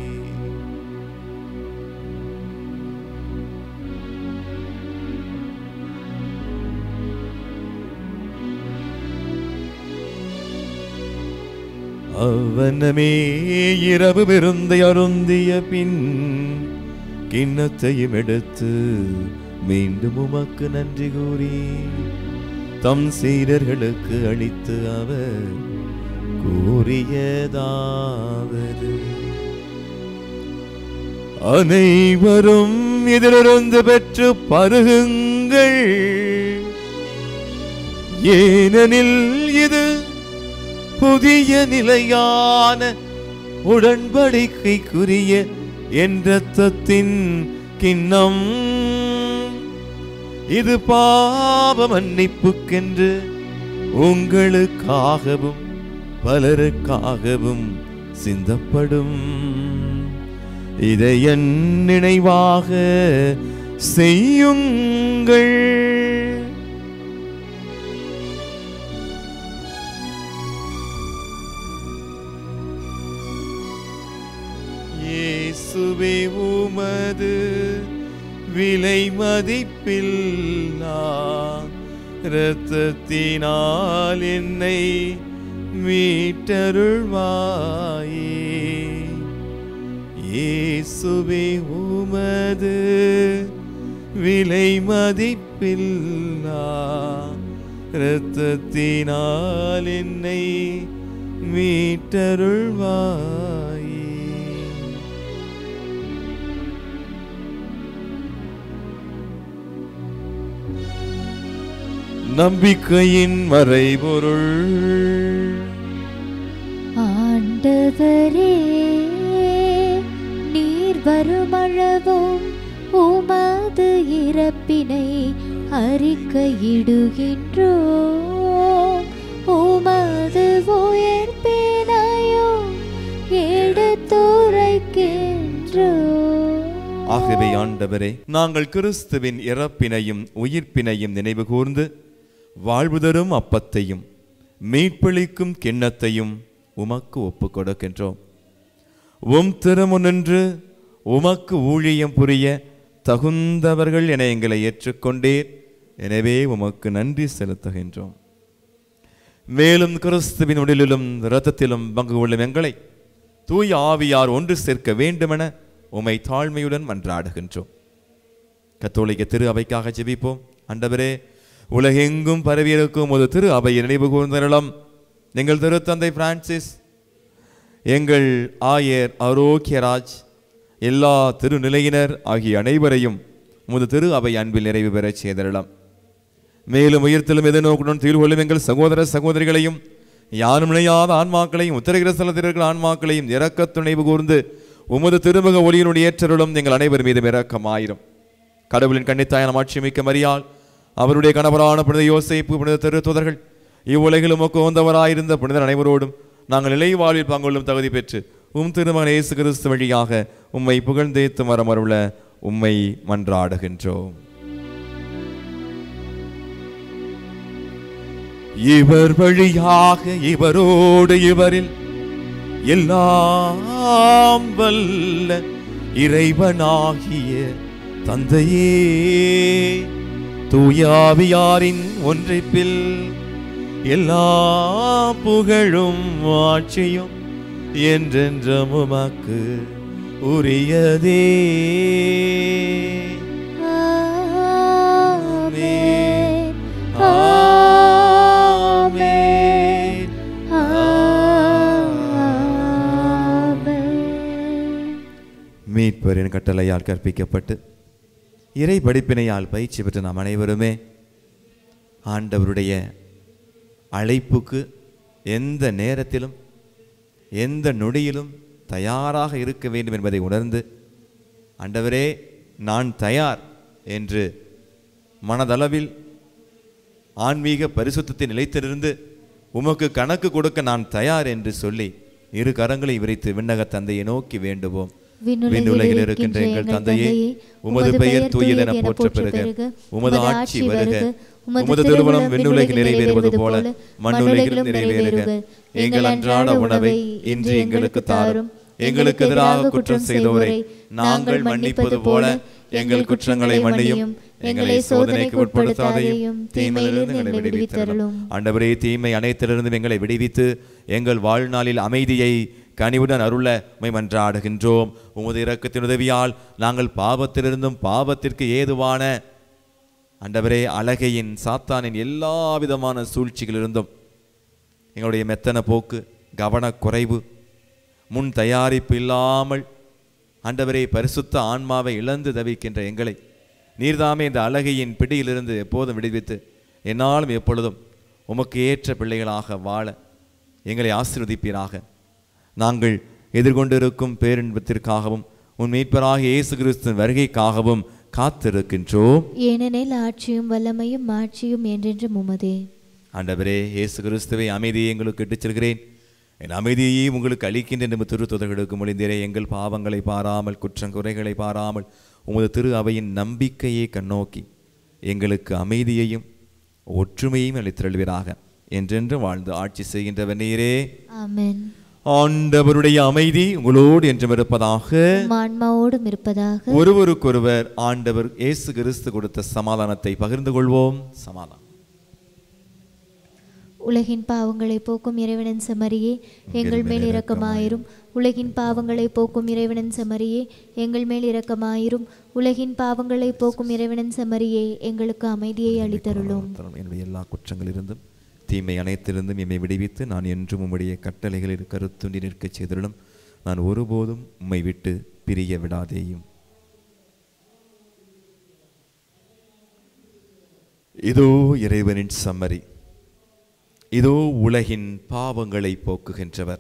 அவனமே இரவு விருந்தை அருந்திய பின் கிண்ணத்தையும் எடுத்து மீண்டும் உமக்கு நன்றி கூறி தம் சீடர்களுக்கு அளித்து அவர் கூறியதாவது அனைவரும் இதிலிருந்து பெற்று பருகுங்கள் ஏனெனில் இது புதிய நிலையான உடன்படிக்கைக்குரிய என் இரத்தத்தின் கிண்ணம் இது பாவ மன்னிப்புக்கென்று உங்களுக்காகவும் பலருக்காகவும் சிந்தப்படும் இதை என் நினைவாக செய்யுங்கள் இயேசுவே உமது விலை மதிப்பில்லா இரத்தத்தினால் என்னை மீட்டருள்வாயே இயேசுவே உமது விலை மதிப்பில்லா இரத்தத்தினால் என்னை மீட்டருள்வாயே நம்பிக்கையின் மறைபொருள்
ஆண்டவரே நீர் வருமளவும் உமது இறப்பினை அறிக்கையிடுகின்றோ உமது உயிர்ப்பினையும் எடுத்துரைக்கின்றோ
ஆகவே ஆண்டவரே நாங்கள் கிறிஸ்துவின் இறப்பினையும் உயிர்ப்பினையும் நினைவு கூர்ந்து வாழ்வு தரும் அப்பத்தையும் மீட்பளிக்கும் கிண்ணத்தையும் உமக்கு ஒப்புக் கொடுக்கின்றோம் உம் திருமுனின்று உமக்கு ஊழியம் புரிய தகுந்தவர்கள் என எங்களை ஏற்றுக்கொண்டீர் எனவே உமக்கு நன்றி செலுத்துகின்றோம் மேலும் கிறிஸ்துவின் உடலிலும் இரத்தத்திலும் பங்கு கொள்ளும் எங்களை தூய ஆவியார் ஒன்று சேர்க்க வேண்டுமென உமை தாழ்மையுடன் மன்றாடுகின்றோம் கத்தோலிக்க திரு அவைக்காக ஜெபிப்போம் ஆண்டவரே உலகெங்கும் பரவியிருக்கும் ஒரு திரு அவையை நினைவு கூர்ந்தருளம் எங்கள் திருத்தந்தை பிரான்சிஸ் எங்கள் ஆயர் ஆரோக்கியராஜ் எல்லா திருநிலையினர் ஆகிய அனைவரையும் உமது திரு அவை அன்பில் நிறைவு பெறச் செய்தருளம் மேலும் உயிர்த்தலும் எதிர்நோக்குடன் தீர்வு கொள்ளும் எங்கள் சகோதர சகோதரிகளையும் யாரும் நினையாத ஆன்மாக்களையும் உத்தரகிர ஸ்தலத்தில் ஆன்மாக்களையும் இறக்க துணைவு கூர்ந்து உமது திருமுக ஒளியினுடைய ஏற்றருளும் எங்கள் அனைவர் மீதும் இரக்கமாயிரும் கடவுளின் கண்ணித்தாயான மாட்சிமிக்க மரியாள் அவருடைய கணவரான புனித யோசேப்பு புனித திருத்துதர்கள் இவ்வுலகில் உமக்கு உந்தவராயிருந்த புனிதர் அனைவரோடும் நாங்கள் நிலை வாழ்வில் பங்கொள்ளும் தகுதி பெற்று உம் திருமகன் இயேசு கிறிஸ்து வழியாக உம்மை புகழ்ந்தேத்து மரமருள உம்மை மன்றாடுகின்றோம் இவர் வழியாக இவரோடு இவரில் எல்லாம் வல்ல இறைவனாகிய தந்தையே தூயாவியாரின் ஒன்றிப்பில் எல்லா புகழும் ஆட்சியும் என்றென்றும் உமக்கு உரியதே
ஆமென்.
ஆமென்.
ஆமென்.
மீட்பரின் கட்டளையால் கற்பிக்கப்பட்டு இறை படிப்பினையால் பயிற்சி பெற்ற நாம் அனைவருமே ஆண்டவருடைய அழைப்புக்கு எந்த நேரத்திலும் எந்த நொடியிலும் தயாராக இருக்க வேண்டும் என்பதை உணர்ந்து ஆண்டவரே நான் தயார் என்று மனதளவில் ஆன்மீக பரிசுத்தத்தை நிலைத்திருந்து உமக்கு கணக்கு கொடுக்க நான் தயார் என்று சொல்லி இரு கரங்களை விரித்து விண்ணக தந்தையை நோக்கி வேண்டுவோம் விண்ணுலகில் இருக்கின்ற எங்கள் தந்தையே உமது பெயர் தூயதென போற்ற பெறுக உமது ஆட்சி வருக உமது திருமணம் விண்ணுலகில் நிறைவேறுவது போல மண்ணுலகிலும் நிறைவேறுக எங்கள் அன்றாட உணவை இன்று எங்களுக்கு தாரும் எங்களுக்கு எதிராக குற்றம் செய்தோரை நாங்கள் மன்னிப்பது போல எங்கள் குற்றங்களை மன்னியும் எங்களை சோதனைக்கு உட்படுத்தாதையும் தீமையிலிருந்து எங்களை விடுவித்தருளும் ஆண்டவரே தீமை அனைத்திலிருந்தும் எங்களை விடுவித்து எங்கள் வாழ்நாளில் அமைதியை கனிவுடன் அருள உம்மை மன்றாடுகின்றோம் உமது இரக்கத்தின் உதவியால் நாங்கள் பாவத்திலிருந்தும் பாவத்திற்கு ஏதுவான ஆண்டவரே அழகையின் சாத்தானின் எல்லா விதமான சூழ்ச்சிகளிலிருந்தும் எங்களுடைய மெத்தன போக்கு கவனக்குறைவு முன் தயாரிப்பு இல்லாமல் ஆண்டவரே பரிசுத்த ஆன்மாவை இழந்து தவிக்கின்ற எங்களை நீர்தாமே இந்த அழகையின் பிடியிலிருந்து எப்போதும் விடுவித்து என்னாலும் எப்பொழுதும் உமக்கு ஏற்ற பிள்ளைகளாக வாழ எங்களை ஆசீர்வதிப்பீராக நாங்கள் எதிர்கொண்டிருக்கும் பேரின்பத்திற்காகவும் உன் மீட்பராகிய இயேசு கிறிஸ்துவின் வருகைக்காகவும் காத்திருக்கின்றோம்
ஏனெனில் ஆட்சியும் வல்லமையும் மாட்சியும் என்றென்றும் உமதே
ஆண்டவரே இயேசு கிறிஸ்துவை அமைதியை எங்களுக்கு இட்டுச் செல்கிறேன் என் அமைதியை உங்களுக்கு அளிக்கின்ற நம்ம திருத்துதர்களுக்கு முடிந்தேரே எங்கள் பாவங்களை பாராமல் குற்றங்குறைகளை பாராமல் உமது திரு அவையின் நம்பிக்கையை கண்ணோக்கி எங்களுக்கு அமைதியையும் ஒற்றுமையையும் அளித்தருள்வீராக என்றென்று வாழ்ந்து ஆட்சி செய்கின்றவர் நீரே
ஆமென்
ஆண்டவருடைய அமைதி உங்களோடு என்றும் இருப்பதாக
உம் ஆன்மாவோடும் இருப்பதாக
ஒருவருக்கொருவர் ஆண்டவர் இயேசு கிறிஸ்து கொடுத்த சமாதானத்தை பகிர்ந்து கொள்வோம் சமாதானம்
உலகின் பாவங்களை போக்கும் இறைவனின் செமரியே எங்கள் மேல் இரக்கமாயிரும் உலகின் பாவங்களை போக்கும் இறைவனின் செமரியே எங்கள் மேல் இரக்கமாயிரும் உலகின் பாவங்களை போக்கும் இறைவனின் செமரியே எங்களுக்கு அமைதியை அளித்தருளும்
தரும் என்னுடைய எல்லா குற்றங்களிலிருந்தும் தீமை அனைத்திலிருந்தும் எம்மை விடுவித்து நான் என்றும் உம்முடைய கட்டளைகளில் கருத்துண்டி நிற்கச் செய்திருளும் நான் ஒருபோதும் உம்மை விட்டு பிரிய விடாதேயும் இதோ இறைவனின் சம்மரி இதோ உலகின் பாவங்களை போக்குகின்றவர்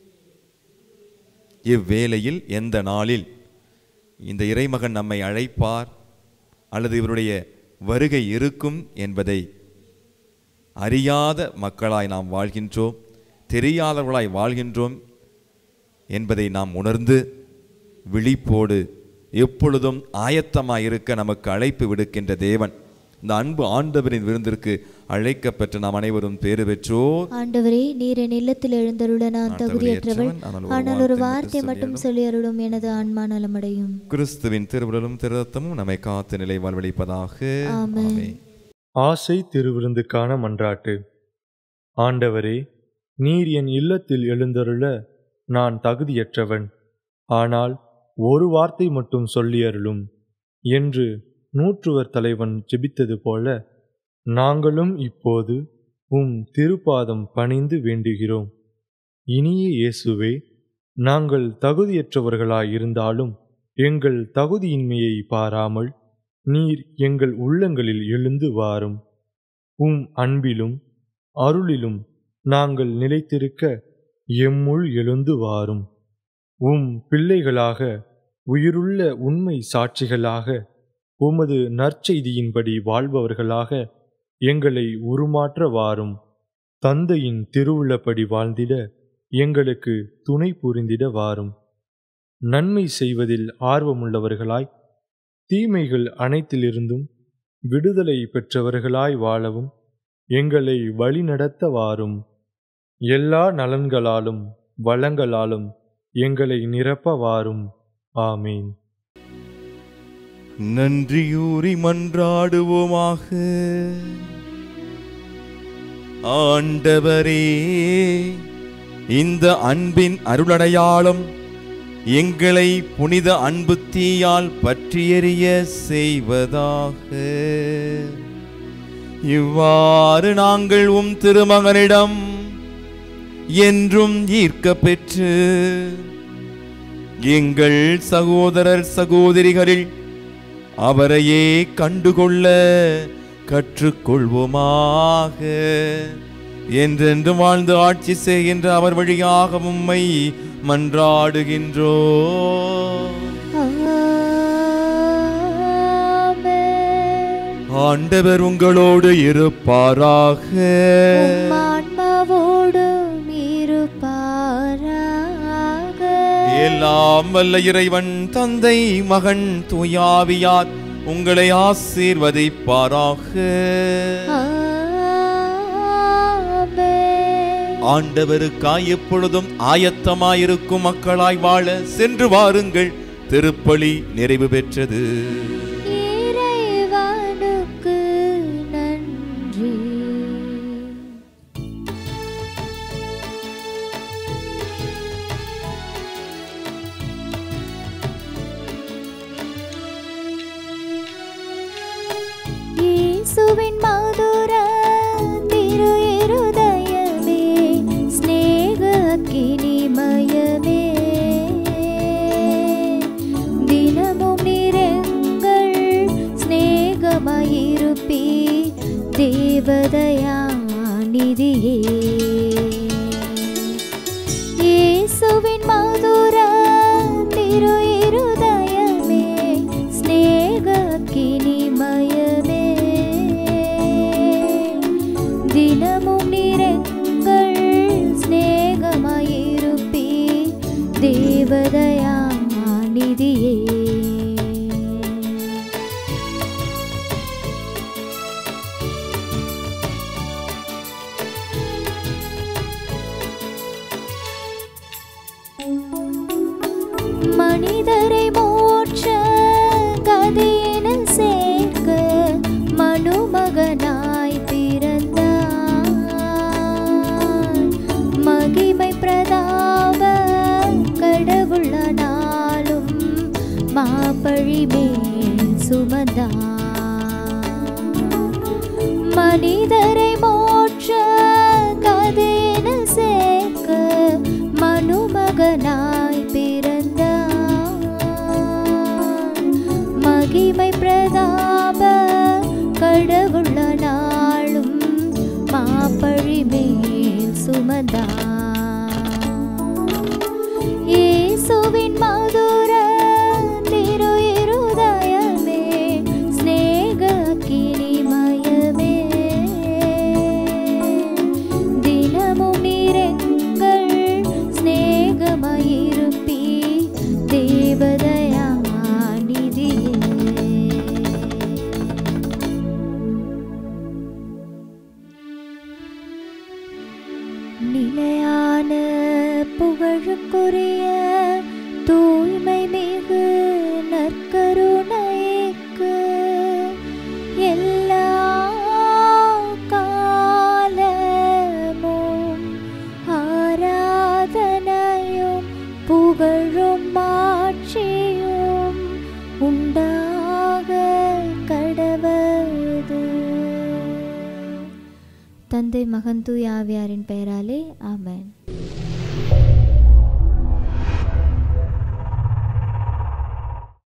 இவ்வேளையில் எந்த நாளில் இந்த இறைமகன் நம்மை அழைப்பார் அல்லது இவருடைய வருகை இருக்கும் என்பதை அறியாத மக்களாய் நாம் வாழ்கின்றோம் தெரியாதவர்களாய் வாழ்கின்றோம் என்பதை நாம் உணர்ந்து விழிப்போடு எப்பொழுதும் ஆயத்தமாய் இருக்க நமக்கு அழைப்பு விடுக்கின்ற தேவன் இந்த அன்பு ஆண்டவரின் விருந்திற்கு அழைக்கப்பெற்ற நாம் அனைவரும் பேறு பெற்றோர்
ஆண்டவரே நீர் என் இல்லத்தில் எழுந்தருள நான்
நான்
தகுதியற்றவள்
தகுதியற்றவன், ஆனால் ஒரு
ஆனால் ஒரு
வார்த்தை
வார்த்தை
மட்டும்
மட்டும் சொல்லி அருளும் எனது ஆன்மா நலமடையும்
கிறிஸ்துவின் திருவுடலும் திருரத்தமும் நம்மை காத்து நிலை வாழ்வழிப்பதாக
ஆமென்.
ஆமென்.
ஆசை திருவிருந்துக்கான மன்றாட்டு ஆண்டவரே நீர் என் இல்லத்தில் எழுந்தருள நான் தகுதியற்றவன் ஆனால் ஒரு வார்த்தை மட்டும் சொல்லி அருளும் என்று நூற்றுவர் தலைவன் ஜெபித்தது போல நாங்களும் இப்போது உம் திருப்பாதம் பணிந்து வேண்டுகிறோம் இனிய இயேசுவே நாங்கள் தகுதியற்றவர்களாயிருந்தாலும் எங்கள் தகுதியின்மையை பாராமல் நீர் எங்கள் உள்ளங்களில் எழுந்து வாரும் உம் அன்பிலும் அருளிலும் நாங்கள் நிலைத்திருக்க எம்முள் எழுந்து வாரும் உம் பிள்ளைகளாக உயிருள்ள உண்மை சாட்சிகளாக உமது நற்செய்தியின்படி வாழ்பவர்களாக எங்களை உருமாற்ற வாரும் தந்தையின் திருவுள்ளப்படி வாழ்ந்திட எங்களுக்கு துணை புரிந்திட வாரும் நன்மை செய்வதில் ஆர்வமுள்ளவர்களாய் தீமைகள் அனைத்திலிருந்தும் விடுதலை பெற்றவர்களாய் வாழவும் எங்களை வழிநடத்த வாரும் எல்லா நலன்களாலும் வளங்களாலும் எங்களை நிரப்ப வாரும் ஆமீன்
நன்றியூறி மன்றாடுவோமாக ஆண்டவரே இந்த அன்பின் அருளடையாளம் எங்களை புனித அன்பு தீயால் பற்றியெறிய செய்வதாக இவ்வாறு நாங்கள் உம் திருமகனிடம் என்றும் ஈர்க்க பெற்று எங்கள் சகோதரர் சகோதரிகளில் அவரையே கண்டுகொள்ள கற்றுக்கொள்வோமாக என்றென்றும் வாழ்ந்து ஆட்சி செய்கின்ற அவர் வழியாக உம்மை மன்றாடுகின்றோ
ஆமென்.
ஆண்டவர் உங்களோடு இருப்பாராக
உம் ஆன்மாவோடும் இருப்பாராக.
எல்லாம் வல்ல இறைவன் தந்தை மகன் தூயாவியார் உங்களை ஆசீர்வதிப்பாராக
ஆமென்.
ஆண்டவருக்காய் எப்பொழுதும் ஆயத்தமாயிருக்கும் மக்களாய் வாழ சென்று வாருங்கள் திருப்பலி நிறைவு பெற்றது
இறைவனுக்கு நன்றி இயேசுவின் மதுர திரு இருதயமே ஸ்நேக தேவதயாநிதியே இயேசுவின் மதுர திரு இருதயமே ஸ்நேக கினிமயமே தினமும் நிறங்கள் ஸ்நேகமாயிருப்பி தேவதயாநிதியே மனிதரை மோட்ச கதையென சேர்க்க மனுமகனாய் பிறந்தார் மகிமை பிரதாப கடவுளானாலும் மாப்பழி மேல் சுமந்தார் மனிதரை மோட்ச கதேன சேர்க்க மனுமகனாய் பிறந்தார் மகிமை பிரதாப கடவுள நாளும் மாப்பழி மேல் சுமந்தார் இயேசுவின் மதுர திரு இருதயமே ஸ்நேக கினிமயமே தினமும் நிறங்கள் ஸ்நேகமாயிருப்பி தேவதயா நிலையான புகழுக்குரிய தூய்மை மிகு நற்கருணைக்கு எல்லா காலமும் ஆராதனையும் புகழும் மாட்சியும் உண்டாக கடவது தந்தை மகன் தூய் ஆவியாரின் பெயராலே ஆமென்